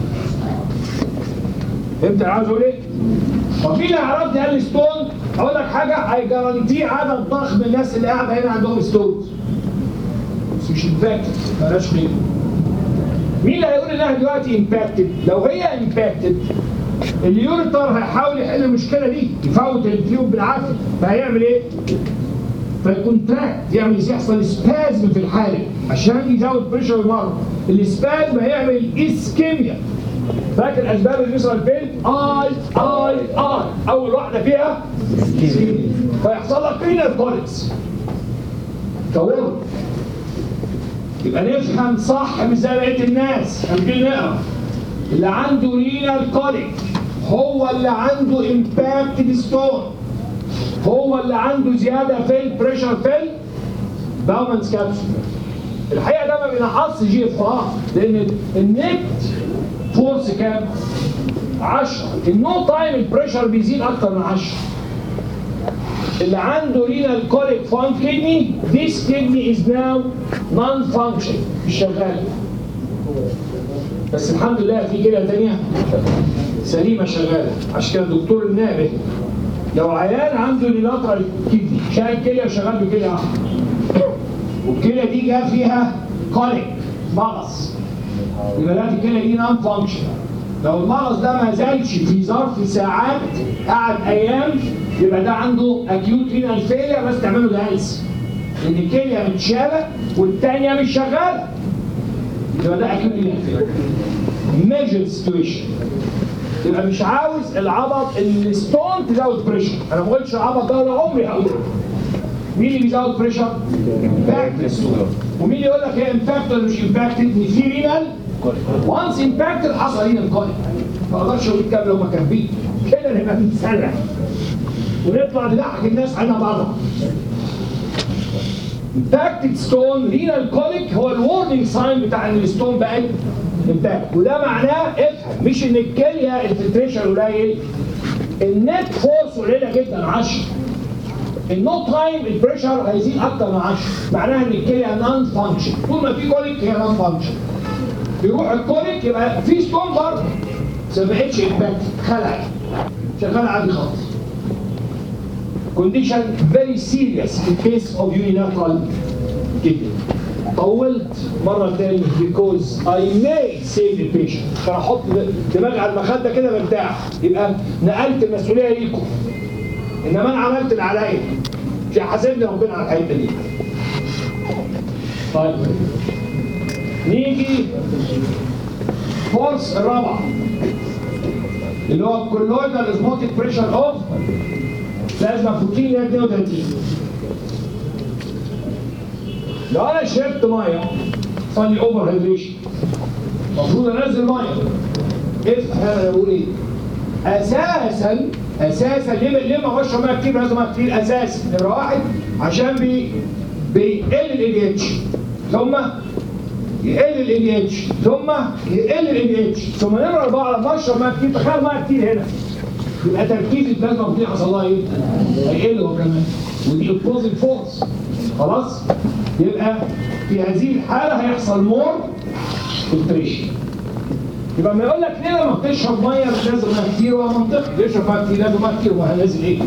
فهمت انا عاوز اقول ايه؟ طب مين اللي عرفني قال لي ستون؟ اقول لك حاجه هيجارانتي عدد ضخم من الناس اللي قاعده هنا عندهم ستونز بس مش امباكتد مالهاش قيمه مين اللي هيقول انها دلوقتي امباكتد؟ لو هي امباكتد اليوريتر هيحاول يحل المشكله دي يفوت التيوب بالعافيه فهيعمل ايه؟ فالكونتراكت يعمل يحصل سبازم في الحالق عشان يزود بريشر المرض السبازم هيعمل اسكيميا فاكر اسباب الفيسرال بين اي اي اي اول واحده فيها اسكيميا فيحصل لك رينال كوليكس تورم يبقى نفهم صح مش زي بقيه الناس هنجي نقرا اللي عنده رينال كوليك هو اللي عنده امباكت ستون هو اللي عنده زياده في البريشر في الباومنز كابسول الحقيقه ده ما بينقصش جي اف ار لان النت فورس كام؟ 10 النو تايم البريشر بيزيد اكتر من 10 اللي عنده رينال كوليك فان كدني this kidney is now non function مش شغال بس الحمد لله في كلى تانية سليمة شغالة عشان كده الدكتور النابه لو عيان عنده ريلاترال كدني شايل كلية وشغال بكلية واحدة والكلية دي جا فيها كوليك مغص يبقى ده الكلية دي نون فانكشن لو المغص ده ما زالش في ظرف ساعات قعد ايام يبقى ده عنده اكيوت رينال فيلير بس تعمله دايلس لان الكليه متشاله والثانيه مش شغاله يبقى ده اكيوت رينال فيلير ميجر سيتويشن يبقى مش عاوز العبط الستون تزود بريشر انا ما قلتش العبط ده ولا عمري هقوله مين اللي بيزود بريشر؟ امباكت ستون ومين اللي يقول لك هي امباكت ولا مش امباكتد؟ ان في رينال وانس امباكتد حصل رينال كوليك ما اقدرش اقول كام لو ما كان بيه كده نبقى بنتسرع ونطلع نضحك الناس على بعضها امباكتد ستون رينال كوليك هو الورنينج ساين بتاع ان الستون بقى امباكت وده معناه افهم مش ان الكليه الفلتريشن قليل النت فورس قليله جدا 10 النو تايم البريشر هيزيد اكتر من 10 معناها ان الكليه نون فانكشن طول ما في كوليك هي نون فانكشن يروح الكوليك يبقى في ستون برضه بس ما بقتش امباكت خلع شغال عادي خالص condition very serious in case of unilateral kidney. طولت مرة تاني because I may save the patient. عشان احط دماغي على المخدة كده مرتاح يبقى نقلت المسؤولية ليكم. انما انا عملت اللي عليا. مش هيحاسبني ربنا على الحتة دي. طيب نيجي فورس الرابعة اللي هو الكولويدال اسموتيك بريشر اوف لازم بروتين اللي هي 32 لو انا شربت ميه صار لي اوفر هيدريشن المفروض انزل ميه افهم انا بقول ايه اساسا اساسا ليه ليه ما بشرب ميه كتير لازم ميه كتير اساسا نمره واحد عشان بي بيقل الاي دي اتش ثم يقل الاي دي اتش ثم يقل الاي دي اتش ثم نمره اربعه لما اشرب ميه كتير تخيل ميه كتير هنا يبقى تركيز البلازما دي حصل لها ايه؟ هيقل هو كمان ودي اوبوزيت فورس خلاص؟ يبقى في هذه الحاله هيحصل مور فلتريشن يبقى ما يقول لك ليه لما بتشرب ميه لازم ميه كتير هو منطقي تشرب ميه كتير لازم ميه كتير وهو نازل ايه؟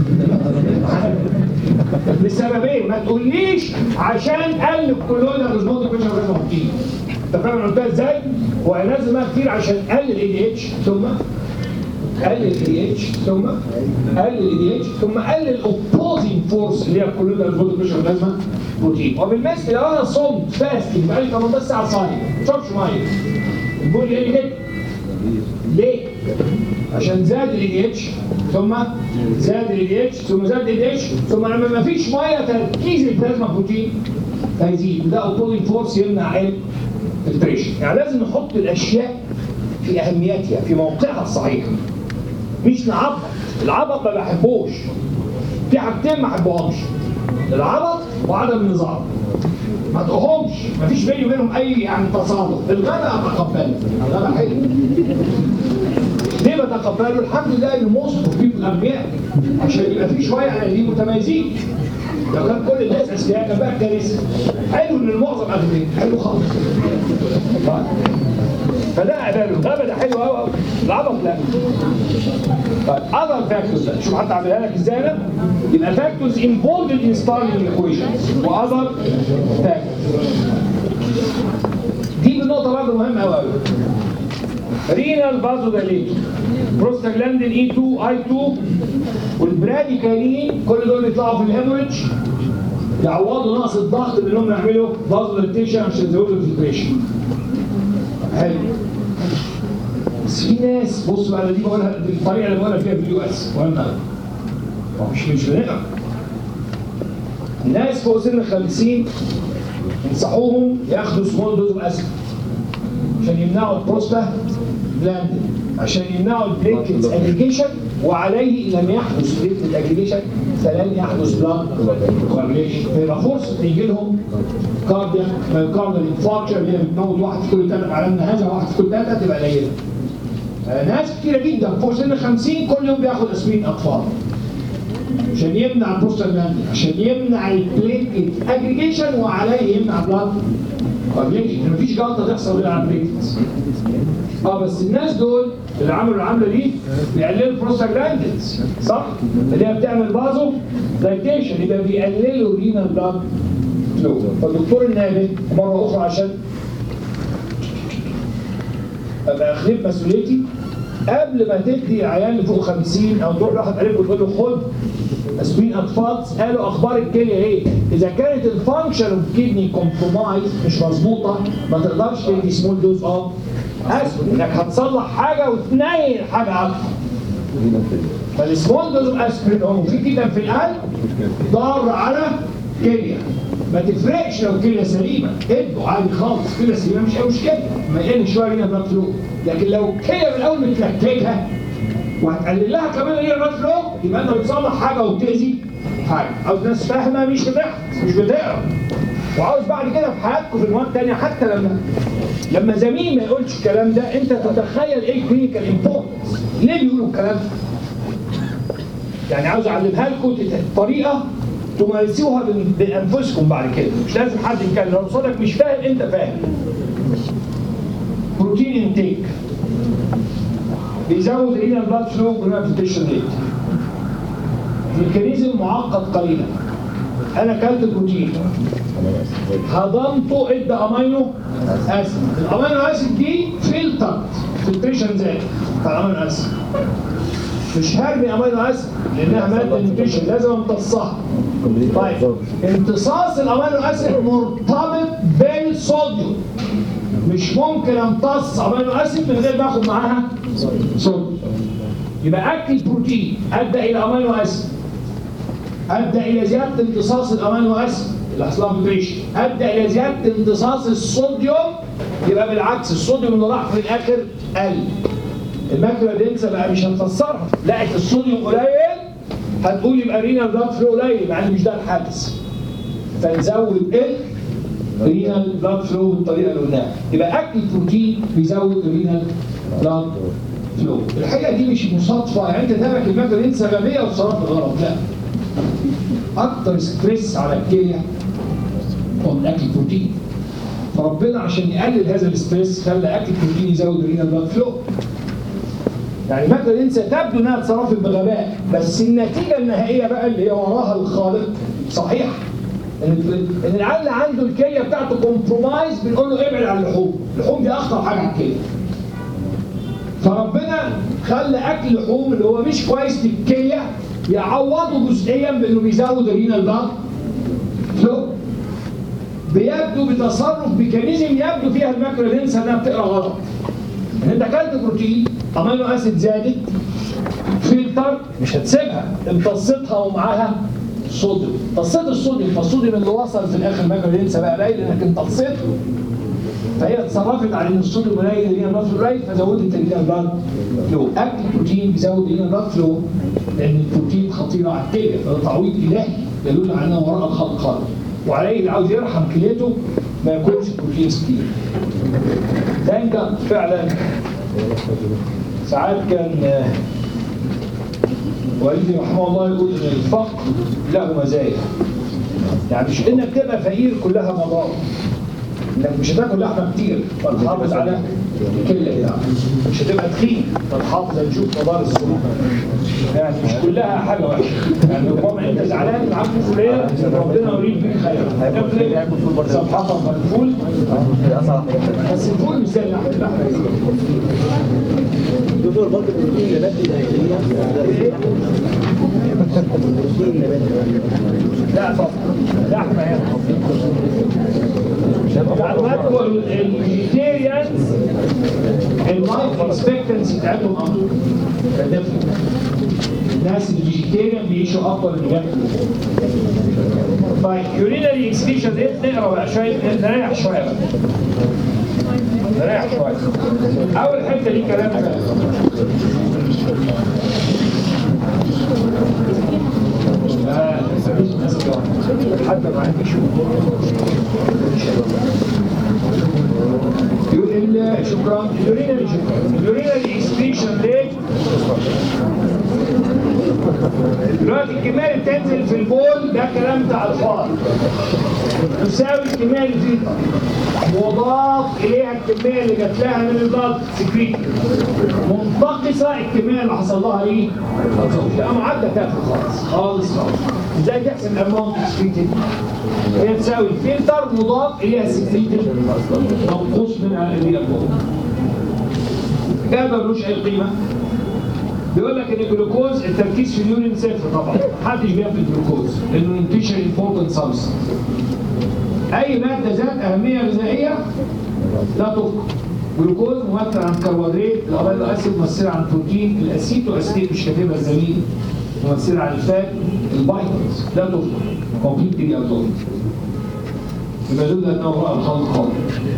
لسببين ما تقوليش عشان قلب كلنا الاسبوع ده بيشرب ميه كتير انت فاهم انا قلتها ازاي؟ هو هينزل ميه كتير عشان قلل الاي دي اتش ثم قلل الاي دي اتش ثم قلل الاي دي اتش ثم قلل الاوبوزنج فورس اللي هي كلنا البودي بريشر لازمه بروتين وبالمثل لو انا صمت فاستنج بقالي 18 ساعه صايم ما بشربش ميه البودي ايه جدا ليه؟ عشان زاد الاي دي اتش ثم زاد الاي دي اتش ثم زاد الاي دي اتش ثم لما ما فيش ميه تركيز البلازما بروتين هيزيد وده اوبوزنج فورس يمنع ايه؟ فلتريشن يعني لازم نحط الاشياء في اهميتها في موقعها الصحيح مش نعبط العبط ما بحبوش في حاجتين ما بحبهمش العبط وعدم النظام ما تقهمش ما فيش بيني وبينهم اي يعني تصادم الغباء اتقبله الغباء حلو ليه بتقبله؟ الحمد لله ان موست في الاغنياء عشان يبقى في شويه يعني متميزين لو كان كل الناس اذكياء كان بقى كارثه حلو ان المعظم اغنياء حلو خالص فده عباده الغابه ده حلو قوي قوي العبط لا طيب اذر فاكتورز شوف حتى عاملها لك ازاي انا يبقى فاكتورز انفولد ان ستارلينج ايكويشنز واذر فاكتورز دي بالنقطه برضه مهمه قوي قوي رينال بازو داليتو بروستاجلاندين اي 2 اي 2 والبراديكالين كل دول يطلعوا في الهيموريدج يعوضوا نقص الضغط بانهم يعملوا فازوليتيشن عشان يزودوا الفلتريشن حلو بس في ناس بص بقى دي بقولها دي الطريقه اللي بقولها فيها في اليو اس وانا مش مش بنقرا ناس فوق سن ال 50 ينصحوهم ياخدوا سمول دوز اسيد عشان يمنعوا البروستا جلاند عشان يمنعوا البليتلتس اجريجيشن وعليه ان لم يحدث بليتلت اجريجيشن فلن يحدث بلاد كوagulation فيبقى فرصه يجي لهم كاردياك مايوكارديال انفاركشن اللي هي بتموت واحد في كل ثلاثه على هذا واحد في كل ثلاثه تبقى قليله. آه، ناس كتيره جدا فوق سن 50 كل يوم بياخد اسبرين اطفال. عشان يمنع البروستاجلاندين عشان يمنع البليتلت اجريجيشن وعليه يمنع بلاد كوagulation مفيش جلطه تحصل غير على البليتلتس. اه بس الناس دول اللي عملوا العمله دي بيقللوا البروستاجلاندينز صح؟ اللي هي بتعمل بازو دايتيشن يبقى بيقللوا الرينال بلاد فلو فالدكتور النابل مره اخرى عشان ابقى اخلف مسؤوليتي قبل ما تدي عيال اللي فوق 50 او تروح لواحد قريب وتقول له خد اسبرين اطفال قالوا اخبار الكليه ايه؟ اذا كانت الفانكشن اوف كيدني كومبرومايز مش مظبوطه ما تقدرش تدي سمول دوز اوف اسبرين انك هتصلح حاجه وتنيل حاجه اكتر فالسمول دوز اوف اسبرين هو مفيد جدا في القلب ضار على كليه ما تفرقش لو كليه سليمه ادوا عادي خالص كليه سليمه مش اي مشكله ما يقل شويه هنا بلاد فلو لكن لو كليه من الاول متلككها وهتقلل لها كمان هي البلاد فلو يبقى انت بتصلح حاجه وبتاذي حاجه عاوز ناس فاهمه مش بتحفظ مش بتقرا وعاوز بعد كده في حياتكم في المواد الثانيه حتى لما لما زميل ما يقولش الكلام ده انت تتخيل ايه الكلينيكال امبورتنس ليه بيقولوا الكلام ده؟ يعني عاوز اعلمها لكم تت- طريقه تمارسوها بن- بانفسكم بعد كده مش لازم حد يتكلم لو قصادك مش فاهم انت فاهم بروتين انتيك بيزود رينال بلاد فلو جرافيتيشن ريت ميكانيزم معقد قليلا انا اكلت بروتين هضمته ادى امينو اسيد الامينو اسيد دي فلتر فلتريشن زاد بتاع الامينو اسيد مش هرمي امينو اسيد لانها ماده نيوتريشن لازم امتصها طيب امتصاص الامينو اسيد مرتبط بالصوديوم مش ممكن امتص امينو اسيد من غير ما اخد معاها صوديوم يبقى اكل بروتين ادى الى امينو اسيد ادى الى زياده امتصاص الامينو اسيد اللي حصلها فيبريشن ادى الى زياده امتصاص الصوديوم يبقى بالعكس الصوديوم اللي راح في الاخر قل الماكله دنسه بقى مش هتفسرها لقت الصوديوم قليل هتقول يبقى رينا بلاد فلو قليل مع ان مش ده الحدث فنزود ال رينال بلاد فلو بالطريقه اللي قلناها يبقى اكل البروتين بيزود الرينال بلاد فلو الحقيقه دي مش مصادفه يعني انت تابع الماكله دنسه غبيه وتصرفت غلط لا اكتر ستريس على الكليه هو من اكل البروتين فربنا عشان يقلل هذا الاستريس خلى اكل البروتين يزود الرينال بلاد فلو يعني الماده الانسى تبدو انها اتصرفت بغباء بس النتيجه النهائيه بقى اللي هي وراها الخالق صحيح ان ان العيال اللي عنده الكليه بتاعته كومبرومايز بنقول له ابعد عن اللحوم، اللحوم دي اخطر حاجه على الكليه. فربنا خلى اكل اللحوم اللي هو مش كويس للكليه يعوضه جزئيا بانه بيزود الرينال بلاد فلو بيبدو بتصرف ميكانيزم يبدو فيها الماكرو لينس انها بتقرا غلط. ان انت اكلت بروتين امينو اسيد زادت فلتر مش هتسيبها امتصتها ومعاها صوديوم امتصيت الصوديوم فالصوديوم اللي وصل في الاخر الماكرو لينس بقى قليل لانك امتصيته فهي اتصرفت على ان الصوديوم قليل اللي هي بلاد فلو قليل فزودت اللي هي بلاد فلو اكل البروتين بيزود اللي هي بلاد فلو لان البروتين خطيره على الكليه فده تعويض الهي يدل على انه وراء الخلق خالق وعليه اللي عاوز يرحم كليته ما ياكلش بروتينز كتير ده فعلا ساعات كان آه، والدي رحمه الله يقول ان الفقر له مزايا يعني مش انك تبقى فقير كلها مضار انك مش هتاكل لحمه كتير فتحافظ على الكلة بتاعتك مش هتبقى تخين فالحافظ هنشوف مدار السنة يعني مش كلها حاجة وحشة يعني ربما انت زعلان معاك فلان ربنا يريد بك خير هتفرق صفحتك مقفول بس الفول مش زي اللحم اللحم دكتور برضه البروتين النباتي الداخلية البروتين النباتي لا طبعا لحمة هنا معلوماتكم الفيجيتيريانز اللايف اكسبكتنسي بتاعتهم اكتر فدفن الناس الفيجيتيريان بيعيشوا اكتر من الجنة طيب يورينري اكسبيشن ديت نقرا بقى شويه نريح شويه بقى نريح شويه اول حته دي كلام بقى. آه، حد ما عندي يقول ال- شكرا اليورينري شكرا اليورينري اكسبيشن ليه دلوقتي الكميه اللي بتنزل في البول ده كلام بتاع الفار تساوي الكميه اللي فيها مضاف اليها الكميه اللي جات لها من البلد سكريت منتقصه الكميه اللي حصل لها ايه؟ ده معادله تافهه خالص خالص خالص ازاي تحسب الاماونت سكريتد؟ هي تساوي الفلتر مضاف اليها السكريتد منقوص منها اللي هي البول ده ملوش اي قيمه بيقول لك ان الجلوكوز التركيز في اليورين صفر طبعا محدش بياخد الجلوكوز لانه انتشر امبورتنت سبستنس اي ماده ذات اهميه غذائيه لا تفقد جلوكوز ممثل عن كربوهيدرات الامينو اسيد ممثله عن بروتين الاسيتو اسيد مش كاتبها الزميل ممثله عن الفات الفيتامينز لا تفقد كومبليتلي اوتوماتيك يبقى دول انه هو الخلق خالص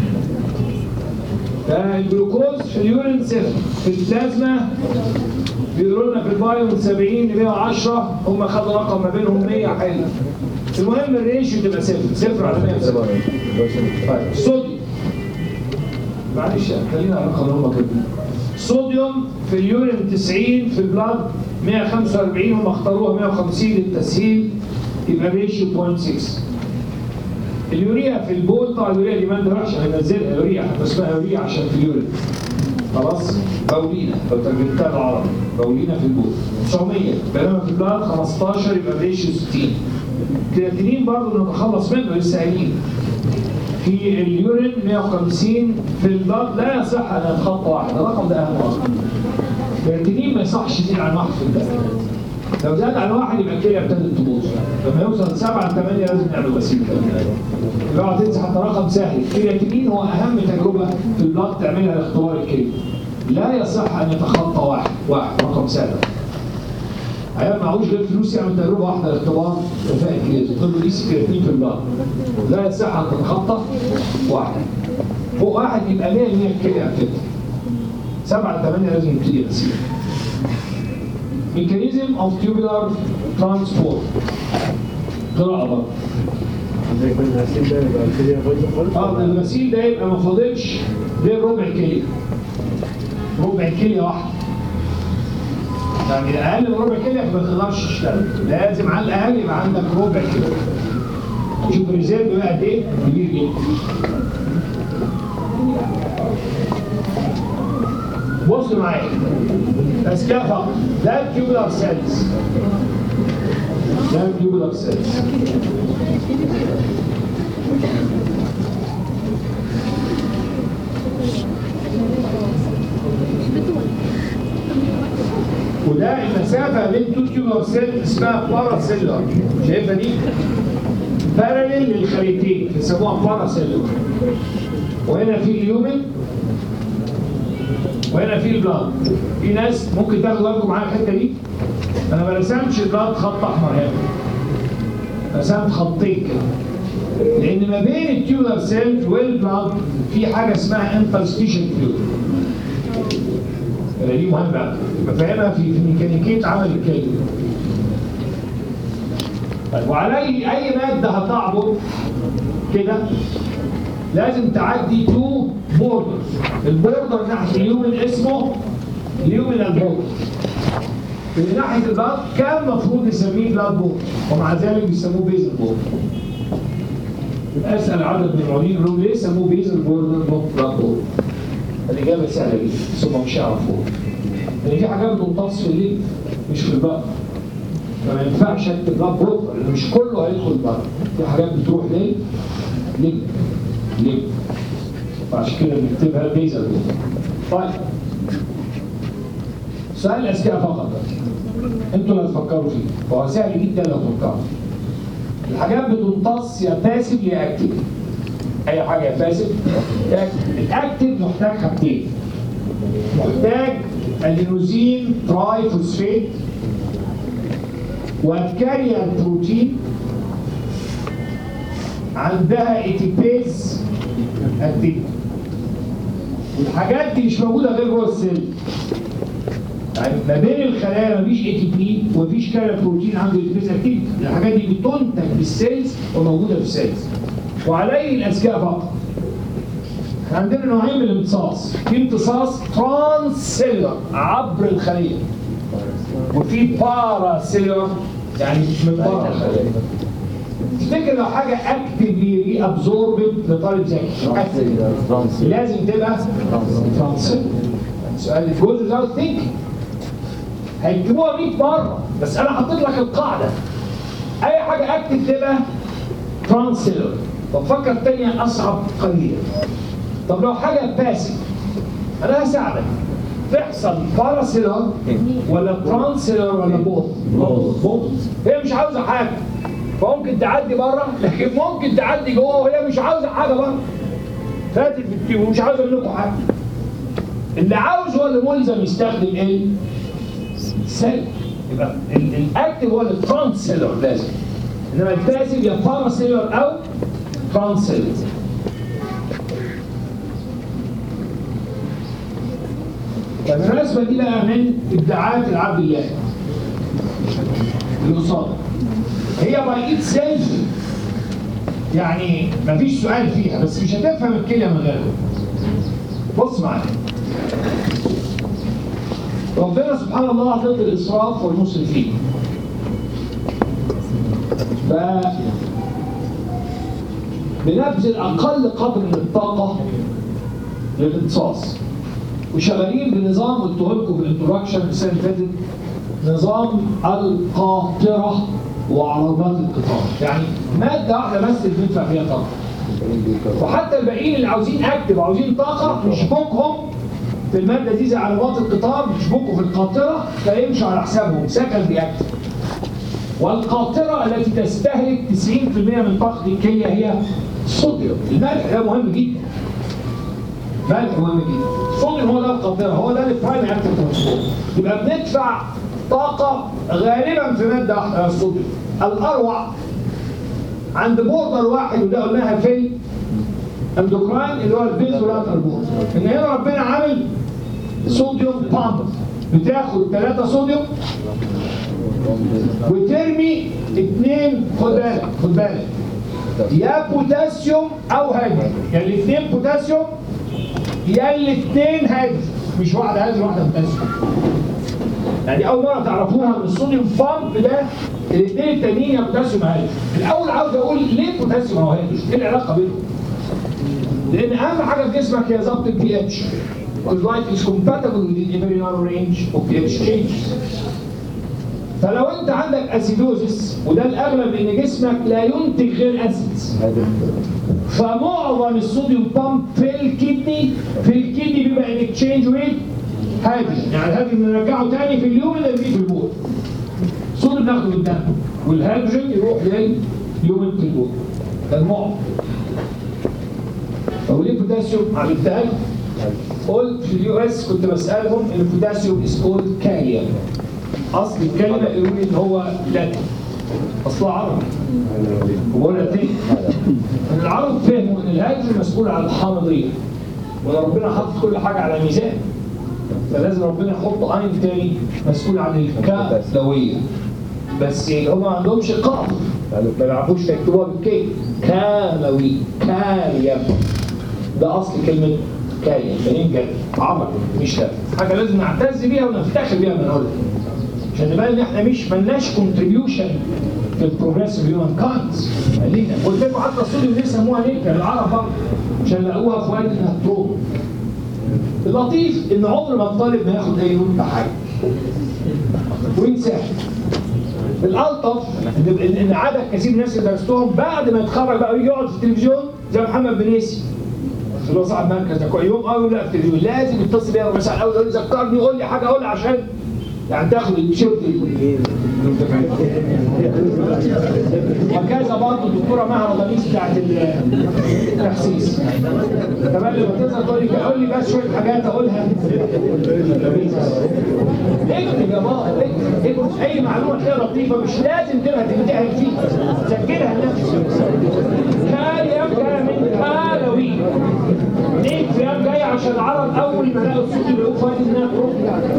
فالجلوكوز في اليورين صفر في البلازما بيقولوا لنا في البايو من 70 ل 110 هم خدوا رقم ما بينهم 100 حلو المهم الريشيو تبقى صفر صفر على 170 طيب الصوديوم معلش خلينا على الرقم اللي هم كده الصوديوم في اليورين 90 في البلاد 145 هم اختاروها 150 للتسهيل يبقى ريشيو 0.6 اليوريا في البول طبعا اليوريا دي ماده وحشه هننزلها يوريا اسمها يوريا عشان في اليورين خلاص بولينا لو ترجمتها بالعربي بولينا في البول 900 بينما في البلاد 15 يبقى ريشيو 60 كرياتينين برضه نتخلص منه لسه قايلين في اليورين 150 في البلاد لا يصح ان يتخطى واحد الرقم ده اهم رقم الكرياتينين ما يصحش يزيد عن واحد في الدم لو زاد عن واحد يبقى الكليه ابتدت تبوظ لما يوصل 7 ل 8 لازم نعمل وسيله يبقى تنسى حتى رقم سهل الكرياتينين هو اهم تجربه في البلاد تعملها لاختبار الكليه لا يصح ان يتخطى واحد واحد رقم سهل عيال معهوش غير فلوس يعمل تجربه واحده لاختبار كفاءه الكليه تقول له قيس الكرياتين في البلاد لا يصح ان تتخطى واحد فوق واحد يبقى 100% الكليه ابتدت 7 ل 8 لازم يبتدي يسير mechanism of tubular transport قراءة برضه زي كل الغسيل ده يبقى الكلية بايظة خالص اه ده الغسيل ده يبقى ما فاضلش غير ربع كلية ربع كلية واحدة يعني اقل من ربع كلية ما تقدرش تشتغل لازم على الاقل يبقى عندك ربع كلية شوف الريزيرف بقى قد ايه كبير جدا بص معايا بس كده فقط ده التيوبولار سيلز ده التيوبولار سيلز وده المسافه بين تو تيوبولار سيل اسمها باراسيلر شايفها دي؟ باراليل للخليتين بيسموها باراسيلر وهنا في اليومن وهنا في البلاد في ناس ممكن تاخدوا بالكم معايا الحته دي انا ما رسمتش البلاد خط احمر هنا رسمت خطين كده لان ما بين التيوبولار سيل والبلاد في حاجه اسمها انترستيشن فلويد دي مهمه قوي بفهمها في في ميكانيكيه عمل الكلمه طيب وعلى اي اي ماده هتعبر كده لازم تعدي تو بوردرز البوردر ناحيه اليومن اسمه اليومينال بوردر اللي ناحيه البلد كان المفروض نسميه بلاد بوردر ومع ذلك بيسموه بيزل بوردر اسال عدد من المعيدين يقولوا ليه سموه بيزل بوردر بلاد بوردر الاجابه سهله جدا بس هم مش يعرفوها لان في حاجات بتمتص في الليل مش في البقر فما ينفعش اكتب بقى بروفر لان مش كله هيدخل البقر في حاجات بتروح ليه؟ ليه؟ ليه؟ فعشان كده بنكتبها بيزل كده طيب سؤال الاذكياء فقط انتوا اللي هتفكروا فيه فهو سهل جدا لو فكروا الحاجات بتمتص يا باسف يا اكتف اي حاجه يا باسف يا اكتف الاكتف محتاج حاجتين محتاج ادينوزين تراي فوسفيت والكارير بروتين عندها اتيبيز اكتيف والحاجات دي مش موجوده غير جوه السيل يعني ما بين الخلايا مفيش اي تي بي ومفيش كارير بروتين عنده اتيبيز اكتيف الحاجات دي بتنتج بالسيلز وموجوده في السيلز وعليه الاذكياء فقط احنا عندنا نوعين من الامتصاص في امتصاص ترانسيلر عبر الخليه وفي بارا سيلر يعني من بره الخليه تفتكر لو حاجه اكتفلي ري ابزوربد لطالب ذكي actively لازم تبقى ترانسيلر سؤال الجزء ده ثينك هيكتبوها 100 مره بس انا حطيت لك القاعده اي حاجه اكتف تبقى ترانسيلر طب فكر الثانيه اصعب قليلا طب لو حاجه باسف انا هساعدك تحصل باراسيلر ولا ترانسيلر ولا بوث بوث هي مش عاوزه حاجه فممكن تعدي بره لكن ممكن تعدي جوه وهي مش عاوزه حاجه بره فاتت بالتيم ومش عاوزه منكم حاجه اللي عاوز هو اللي ملزم يستخدم ايه؟ سيل يبقى ال- الاكتف هو الترانسيلر لازم انما الباسيف يا باراسيلر او ترانسيلر فالمناسبة دي بقى من ابداعات العبد الله اللي قصادك هي باي ايت سيلف يعني مفيش سؤال فيها بس مش هتفهم الكلمة من غيرها بص معايا ربنا سبحان الله ضد الاسراف والمسرفين ف بنبذل اقل قدر من الطاقه للامتصاص وشغالين بنظام قلت لكم في الانترودكشن السنه اللي فاتت نظام القاطره وعربات القطار يعني ماده واحده بس اللي بندفع فيها طاقه وحتى الباقيين اللي عاوزين اكتف عاوزين طاقه نشبكهم في الماده دي زي عربات القطار نشبكوا في القاطره فيمشوا على حسابهم سكن بيكتف والقاطره التي تستهلك 90% من طاقه الكليه هي الصوديوم الملح ده مهم جدا ملح مهم جدا الصوديوم هو ده القاطره هو ده البرايم اكتف ترانسبورت يبقى بندفع طاقه غالبا في ماده واحده الصوديوم الاروع عند بوردر واحد وده قلناها في اندوكراين اللي هو البنزولاتر بورد ان هنا ربنا عامل صوديوم بامب بتاخد 3 صوديوم وترمي اثنين خد بالك خد بالك يا بوتاسيوم او هيدروجين يا الاثنين بوتاسيوم يا الاثنين هيدروجين مش واحده هيدروجين واحده بوتاسيوم يعني اول مره تعرفوها ان الصوديوم بامب ده الاثنين التانيين يا بوتاسيوم يا هيدروجين الاول عاوز اقول ليه بوتاسيوم او هيدروجين ايه العلاقه بينهم لان اهم حاجه في جسمك هي ضبط البي اتش واللايت از compatible with the very narrow range of pH changes فلو انت عندك اسيدوزس وده الاغلب ان جسمك لا ينتج غير اسيدز فمعظم الصوديوم بامب في الكدني في الكدني بيبقى ان اكتشينج ويز هيدروجين يعني الهيدروجين نرجعه تاني في اليوم اللي فيه في البول الصوديوم ناخده من الدم والهيدروجين يروح لليوم في البول ده المعظم طب وليه بوتاسيوم عملتها لكم؟ قلت في اليو اس كنت بسالهم ان البوتاسيوم از كولد كاليوم اصل الكلمه يقولوا لي ان هو لاتين اصلها عربي هو لاتين ان العرب فهموا ان الهيدروجين مسؤول عن الحامضيه وان ربنا حط كل حاجه على ميزان فلازم ربنا يحط اين تاني مسؤول عن الكالويه بس هم ما عندهمش قاف ما بيعرفوش يكتبوها بالكي كالوي كاليوم ده اصل كلمه كاليوم منين جت؟ عربي مش لاتين حاجه لازم نعتز بيها ونفتخر بيها من نقولها عشان نبان ان احنا مش ملناش كونتريبيوشن في البروجريسيف هيومن كايندز لينا قلت لكم حتى الصوديوم ليه سموها نيكل العرب برضه عشان لقوها في وقت انها تروم اللطيف ان عمر ما الطالب ما ياخد اي نوت بحاجه وينساها الالطف ان إن عدد كثير من الناس اللي درستهم بعد ما يتخرج بقى ويجي يقعد في التلفزيون زي محمد بنيسي اللي هو صاحب مركز ده كل يوم اه يقول لا في التلفزيون لازم يتصل بيا مثلا اول يقول لي ذكرني قول لي حاجه اقولها عشان يعني تاخد التيشيرت وكذا برضه الدكتوره مها رضاميس بتاعت التحسيس كمان لما تظهر تقول لي قول لي بس شويه حاجات اقولها اكتب يا بابا اكتب اكتب اي معلومه تلاقيها لطيفه مش لازم تبقى تمتحن فيها سجلها لنفسك كان يبقى من هالوين ليه في ايام جايه عشان العرب اول ما لقوا الصوت اللي هو فايت انها تروح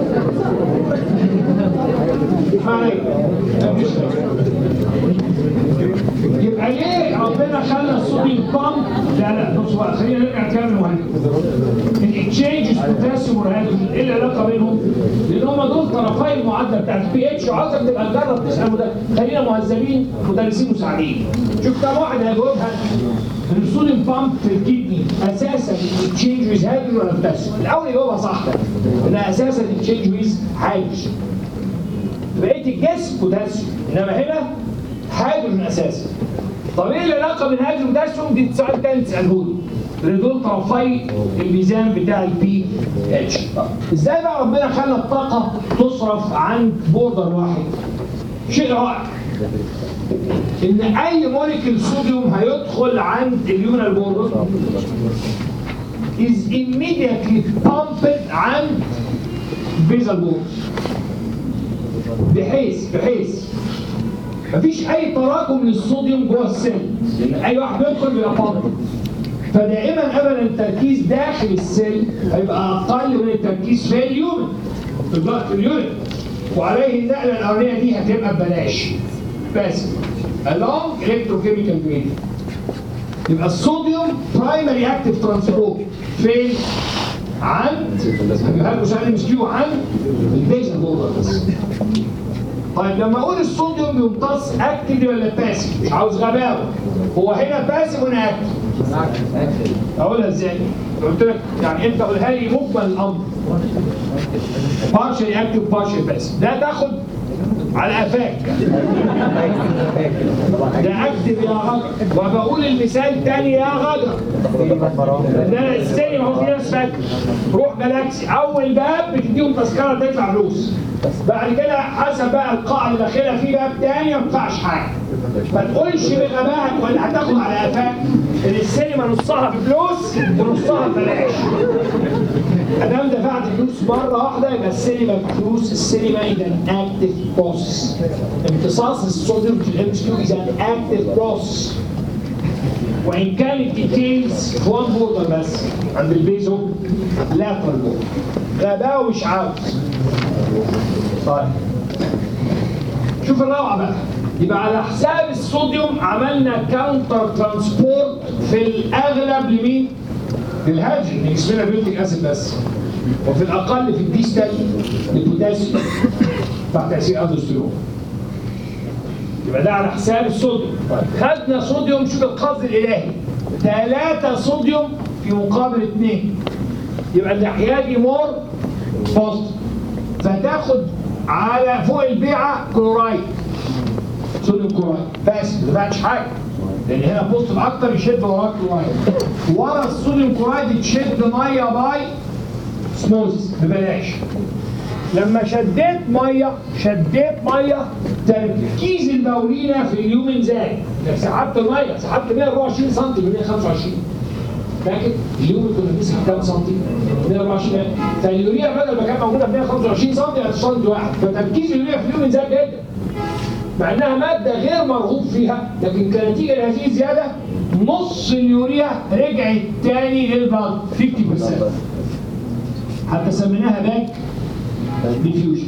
يبقى ليه ربنا خلى الصوديوم بامب لا لا بص بقى خلينا نرجع تاني للمهم الاكشينجز بوتاسيوم والهيدروجين ايه العلاقه بينهم؟ لان هم دول طرفي المعادله بتاعت البي اتش وعاوزك تبقى تجرب تسال ده خلينا مهذبين مدرسين مساعدين شوف كم واحد هيجاوبها ان الصوديوم بامب في الكدني اساسا الاكشينج ويز هيدروجين ولا بوتاسيوم الاول يجاوبها صح انها اساسا الاكشينج ويز هيدروجين بقيه الجسم بوتاسيوم انما هنا هيدروجين اساسا طب ايه العلاقه بين هيدروجين وبوتاسيوم دي سؤال تاني تساله لي لان دول طرفي الميزان بتاع البي اتش ازاي بقى ربنا خلى الطاقه تصرف عند بوردر واحد شيء رائع ان اي موليكيول صوديوم هيدخل عند اليونال بوردر is immediately pumped عند بيزال بوردر بحيث بحيث مفيش اي تراكم للصوديوم جوه السيل لان اي واحد بيدخل بيبقى فاضي فدائما ابدا التركيز داخل السيل هيبقى اقل من التركيز في اليوم في البلد في اليونت وعليه النقله الاولانيه دي هتبقى ببلاش بس along electrochemical gradient يبقى الصوديوم برايمري اكتيف ترانسبورت فين؟ عند هجيبها لكم سؤال مسكيو عن البيزل بوردر بس طيب لما اقول الصوديوم بيمتص اكتف ولا باسف مش عاوز غباوه هو هنا باسف وهنا اكتف اقولها ازاي؟ قلت لك يعني انت قولها لي مجمل الامر بارشل اكتف بارشل باسف ده تاخد على قفاك ده اكتب يا غدر وبقول المثال تاني يا غدر ده السينما هو في ناس فاكر روح جالاكسي اول باب بتديهم تذكره تدفع فلوس بعد كده حسب بقى القاعه اللي داخلها في باب تاني ما ينفعش حاجه ما تقولش بغبائك ولا هتاخد على قفاك ان السينما نصها بفلوس ونصها ببلاش ادام دفعت فلوس مره واحده يبقى السينما بفلوس السينما اذا اكتف بروسس امتصاص الصوديوم في الام اس كيو اذا اكتف بروسس وان كانت ديتيلز في وان بوردر بس عند البيزو لاترال بوردر غباوه مش عاوز طيب شوف الروعه بقى يبقى على حساب الصوديوم عملنا كاونتر ترانسبورت في الاغلب لمين؟ للهيدروجين اللي جسمنا بيوتيك اسيد بس وفي الاقل في الديستال للبوتاسيوم بعد تاثير اندوسترون يبقى ده على حساب الصوديوم طيب خدنا صوديوم شوف القصد الالهي ثلاثة صوديوم في مقابل اثنين يبقى الناحية دي مور بوست فتاخد على فوق البيعة كلورايد صوديوم كلورايد بس ما دفعتش حاجة لأن هنا بوست أكتر يشد وراه كلورايد ورا الصوديوم كلورايد تشد مية باي سموز ببلاش لما شديت ميه شديت ميه تركيز البولينه في اليومن زاد لك سحبت ميه سحبت 124 سم من 125 فاكر اليوم كنا بنسحب كام سم 124 فاليوريا بدل ما كانت موجوده ب 125 سم بقت سم واحد فتركيز اليوريا في اليومن زاد جدا مع انها ماده غير مرغوب فيها لكن كنتيجه لهذه الزياده نص اليوريا رجعت تاني للبلد 50% حتى سميناها باك ديفيوجن